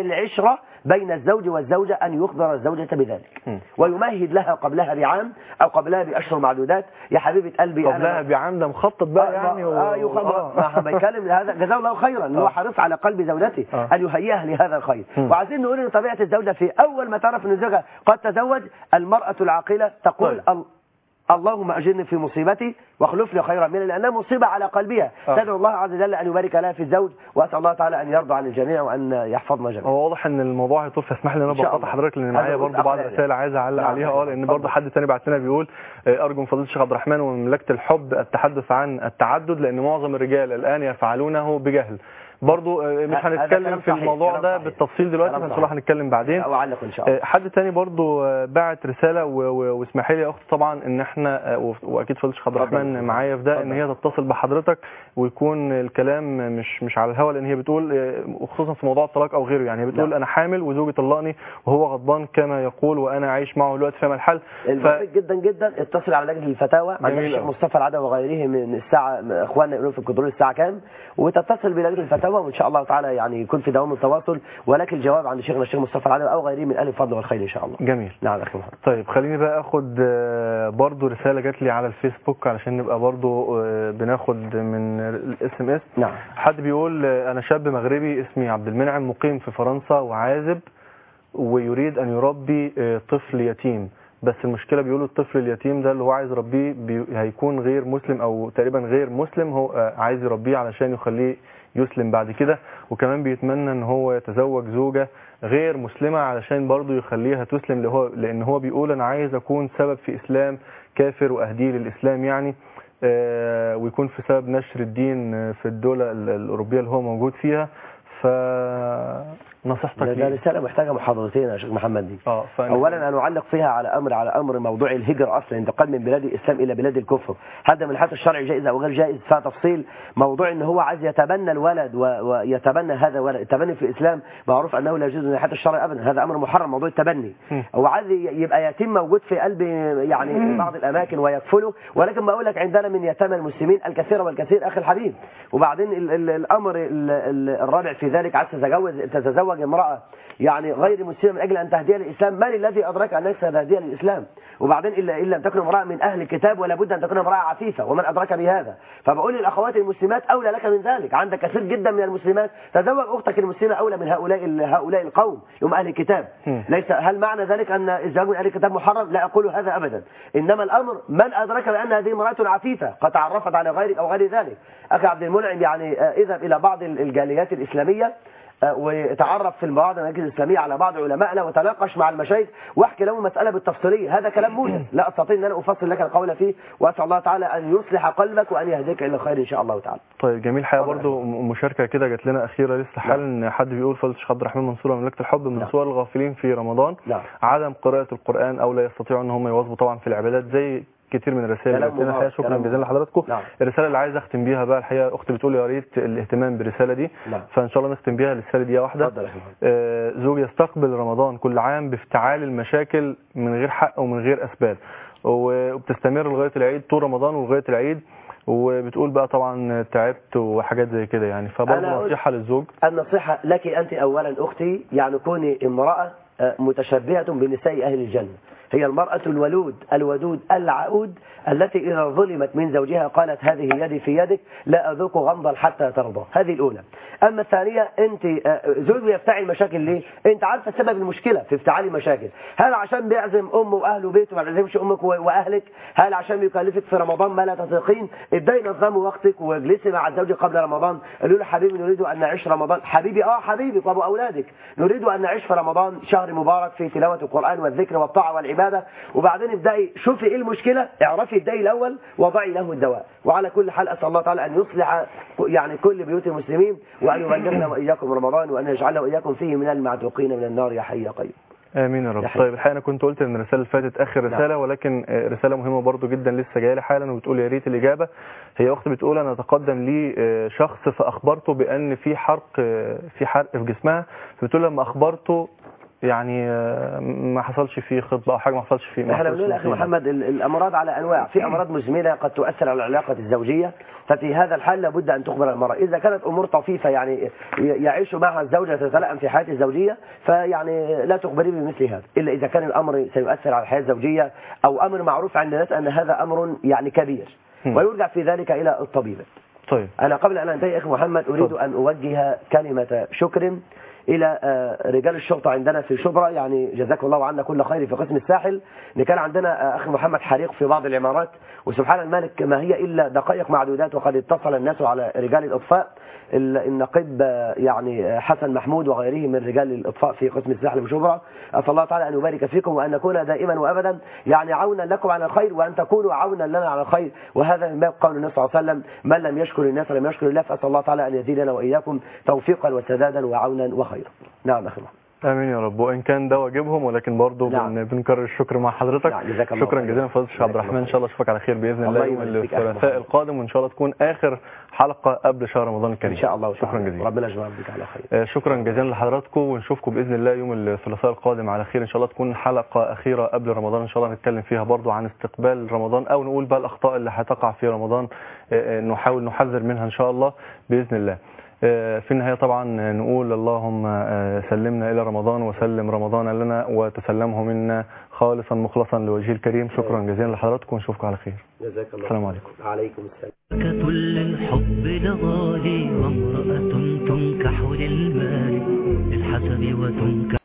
العشرة بين الزوج والزوجة أن يخبر الزوجة بذلك مم. ويمهد لها قبلها بعام أو قبلها بأشهر معدودات يا حبيبة قلبي قبلها بعام ده مخطط بقى يعني و... آه يخبر ما بيتكلم هذا جزاه الله خيرا ان هو آه. حريص على قلب زوجته آه. ان يهيئها لهذا الخير مم. وعايزين نقول ان طبيعه الزوجه في اول ما تعرف ان زوجها قد تزوج المراه العاقله تقول طيب. ال- اللهم اجرني في مصيبتي واخلف لي خيرا منها لانها مصيبه على قلبها آه. تدعو الله عز وجل ان يبارك لها في الزوج واسال الله تعالى ان يرضى عن الجميع وان يحفظنا جميعا هو واضح ان الموضوع هيطول فاسمح لي ان إن انا شاء بقاطع الله. حضرتك لان هذا معايا هو برضه بعض الأخلاق الرسائل عايز اعلق نعم. عليها اه لان اتفضل. برضه حد تاني بعت لنا بيقول آه، ارجو من فضيله الشيخ عبد الرحمن ومملكه الحب التحدث عن التعدد لان معظم الرجال الان يفعلونه بجهل برضه آه، مش هذا هنتكلم كلام في صحيح، الموضوع كلام ده صحيح. بالتفصيل دلوقتي كلام فان شاء الله صحيح. هنتكلم بعدين او اعلق ان شاء الله آه، حد تاني برضو آه، بعت رسالة و- و- واسمحي لي يا اختي طبعا ان احنا آه، و- واكيد فضل الشيخ عبد اتفضل. الرحمن معايا في ده ان هي تتصل بحضرتك ويكون الكلام مش مش على الهوا لان هي بتقول آه، وخصوصا في موضوع الطلاق او غيره يعني هي بتقول نعم. انا حامل وزوجي طلقني وهو غضبان كما يقول وانا عايش معه دلوقتي فما الحل ف... البسيط جدا جدا اتصل على لجنه الفتاوى عندنا جميل الشيخ أوي. مصطفى العدوي وغيره من الساعه اخواننا يقولون في الكنترول الساعه كام وتتصل بلجنه الفتاوى وان شاء الله تعالى يعني يكون في دوام التواصل ولكن الجواب عند شيخنا الشيخ مصطفى العدوي او غيره من اهل الفضل والخير ان شاء الله جميل نعم اخي محمد طيب خليني بقى اخد آه، برضو رسالة جات لي على الفيسبوك علشان نبقى برضو آه، بناخد من الاس ام اس نعم حد بيقول آه، انا شاب مغربي اسمي عبد المنعم مقيم في فرنسا وعازب ويريد ان يربي آه، طفل يتيم بس المشكله بيقولوا الطفل اليتيم ده اللي هو عايز يربيه بي- هيكون غير مسلم او تقريبا غير مسلم هو آه، عايز يربيه علشان يخليه يسلم بعد كده وكمان بيتمنى ان هو يتزوج زوجة غير مسلمة علشان برضه يخليها تسلم اللي هو لان هو بيقول انا عايز اكون سبب في اسلام كافر واهديه للاسلام يعني آه، ويكون في سبب نشر الدين آه، في الدولة ال- الاوروبية اللي هو موجود فيها فنصيحتك ده, ده ليه؟ رساله محتاجه محاضرتين يا شيخ محمد دي اه فأنا- اولا انا اعلق فيها على امر على امر موضوع الهجره اصلا انتقال من بلاد الاسلام الى بلاد الكفر هذا من حيث الشرع جائز او غير جائز فيها تفصيل موضوع ان هو عايز يتبنى الولد و- ويتبنى هذا الولد التبني في الاسلام معروف انه لا يجوز من حيث الشرع ابدا هذا امر محرم موضوع التبني م. هو عايز ي- يبقى يتيم موجود في قلب يعني بعض الاماكن ويكفله ولكن بقول لك عندنا من يتامى المسلمين الكثير والكثير اخي الحبيب وبعدين ال ال الامر ال ال الرابع في ذلك عايز تتزوج تتزوج امراه يعني غير مسلمه من اجل ان تهديها للاسلام من الذي ادرك ان ليس تهديها للاسلام وبعدين الا الا ان تكون امراه من اهل الكتاب ولا بد ان تكون امراه عفيفه ومن ادرك بهذا فبقول للاخوات المسلمات اولى لك من ذلك عندك كثير جدا من المسلمات تزوج اختك المسلمه اولى من هؤلاء ال- هؤلاء القوم هم اهل الكتاب م. ليس هل معنى ذلك ان الزواج من اهل الكتاب محرم لا اقول هذا ابدا انما الامر من ادرك بان هذه امراه عفيفه قد تعرفت على غيرك او غير ذلك اخي عبد المنعم يعني آه، اذهب الى بعض ال- الجاليات الاسلاميه آه، وتعرف في بعض المراكز الاسلاميه على بعض علمائنا وتناقش مع المشايخ واحكي لهم المساله بالتفصيليه هذا كلام موجز لا استطيع ان انا افصل لك القول فيه واسال الله تعالى ان يصلح قلبك وان يهديك الى الخير ان شاء الله تعالى طيب جميل حقيقة اتفضل يا برضو م- مشاركة كده جات لنا أخيرة لسه حالا إن حد بيقول فضل الشيخ عبد الرحمن منصور ومملكة الحب من نعم. صور الغافلين في رمضان نعم عدم قراءة القرآن أو لا يستطيعوا إن هم يواظبوا طبعا في العبادات زي كتير من الرسائل اللي كلام جات لنا الحقيقة مبارك، شكرا كلام جزيلا مبارك. لحضراتكم نعم الرسالة اللي عايز أختم بيها بقى الحقيقة أختي بتقول يا ريت الاهتمام بالرسالة دي نعم فإن شاء الله نختم بيها الرسالة دي واحدة اتفضل يا اخي محمد. آه، زوج يستقبل رمضان كل عام بافتعال المشاكل من غير حق ومن غير أسباب وبتستمر لغاية العيد طول رمضان ولغاية العيد وبتقول بقى طبعا تعبت وحاجات زي كده يعني أنا فبرضه قلت- نصيحة للزوج النصيحة لك أنت أولا أختي يعني كوني امرأة آه، متشبهة بنساء أهل الجنة هي المرأة الولود الودود العقود التي إذا ظلمت من زوجها قالت هذه يدي في يدك لا أذوق غمضا حتى ترضى هذه الأولى أما الثانية أنت آه، زوج يفتعل مشاكل ليه أنت عارفة سبب المشكلة في افتعال المشاكل هل عشان بيعزم أمه وأهله بيته ما بيعزمش أمك و- وأهلك هل عشان بيكلفك في رمضان ما لا تطيقين ابدأي نظمي وقتك واجلسي مع الزوج قبل رمضان قالوا له حبيبي نريد أن نعيش رمضان حبيبي آه حبيبي وأبو أولادك نريد أن نعيش في رمضان شهر مبارك في تلاوة القرآن والذكر والطاعة والعبادة وبعدين ابدأي شوفي إيه المشكلة اعرفي ابدأي الأول وضعي له الدواء وعلى كل حال أسأل الله تعالى أن يصلح يعني كل بيوت المسلمين وأن يبلغنا وإياكم رمضان وأن يجعلنا وإياكم فيه من المعتوقين من النار يا حي يا قيوم امين يا رب يا حبيبي. طيب الحقيقه انا كنت قلت ان الرساله اللي فاتت اخر نعم. رساله ولكن آه، رساله مهمه برضو جدا لسه جايه لي حالا وبتقول يا ريت الاجابه هي اختي بتقول انا تقدم لي آه، شخص فاخبرته بان في حرق آه، في حرق في جسمها فبتقول لما اخبرته يعني آه، ما حصلش فيه خطبه او حاجه ما حصلش فيه ما احنا حصلش بنقول يا اخي نصيب. محمد ال- الامراض على انواع في امراض مزمنه قد تؤثر على العلاقه الزوجيه ففي هذا الحال لابد ان تخبر المراه اذا كانت امور طفيفه يعني ي- يعيش معها الزوجه تتلائم في حياته الزوجيه فيعني لا تخبري بمثل هذا الا اذا كان الامر سيؤثر على الحياه الزوجيه او امر معروف عند الناس ان هذا امر يعني كبير هم. ويرجع في ذلك الى الطبيب طيب أنا قبل أن أنتهي أخي محمد أريد أن أوجه كلمة شكر إلى آه، رجال الشرطة عندنا في شبرا يعني جزاكم الله عنا كل خير في قسم الساحل إن كان عندنا آه، أخي محمد حريق في بعض العمارات وسبحان الملك ما هي إلا دقائق معدودات وقد اتصل الناس على رجال الإطفاء ال- النقيب آه، يعني آه، حسن محمود وغيره من رجال الإطفاء في قسم الساحل بشبرا أسأل الله تعالى أن يبارك فيكم وأن نكون دائما وأبدا يعني عونا لكم على الخير وأن تكونوا عونا لنا على الخير وهذا من باب قول النبي صلى الله عليه وسلم من لم يشكر الناس لم يشكر الله فأسأل الله تعالى أن يزيدنا وإياكم توفيقا وسدادا وعونا وخيرا نعم أخي محمد امين يا رب وان كان ده واجبهم ولكن برضه نعم. بن بنكرر الشكر مع حضرتك نعم، جزاك الله شكرا خير. جزيلا فضيله الشيخ عبد الرحمن ان شاء الله اشوفك على خير باذن الله الله يوم يبارك فيك يا أخي الثلاثاء محمد. القادم وان شاء الله تكون اخر حلقه قبل شهر رمضان الكريم إن شاء الله شكرا تعالى. جزيلا ربنا يجمع بك على خير آه، شكرا جزيلا لحضراتكم ونشوفكم باذن الله يوم الثلاثاء القادم على خير ان شاء الله تكون حلقه اخيره قبل رمضان ان شاء الله نتكلم فيها برضو عن استقبال رمضان او نقول بقى الاخطاء اللي هتقع في رمضان آه، آه، نحاول نحذر منها ان شاء الله باذن الله آه، في النهايه طبعا نقول اللهم آه، سلمنا الى رمضان وسلم رمضان لنا وتسلمه منا خالصا مخلصا لوجهه الكريم شكرا جزيلا لحضراتكم ونشوفكم على خير جزاك الله السلام عليكم عليكم السلام ملكة للحب لغالي وامرأة تنكح للمال للحسب وتنكح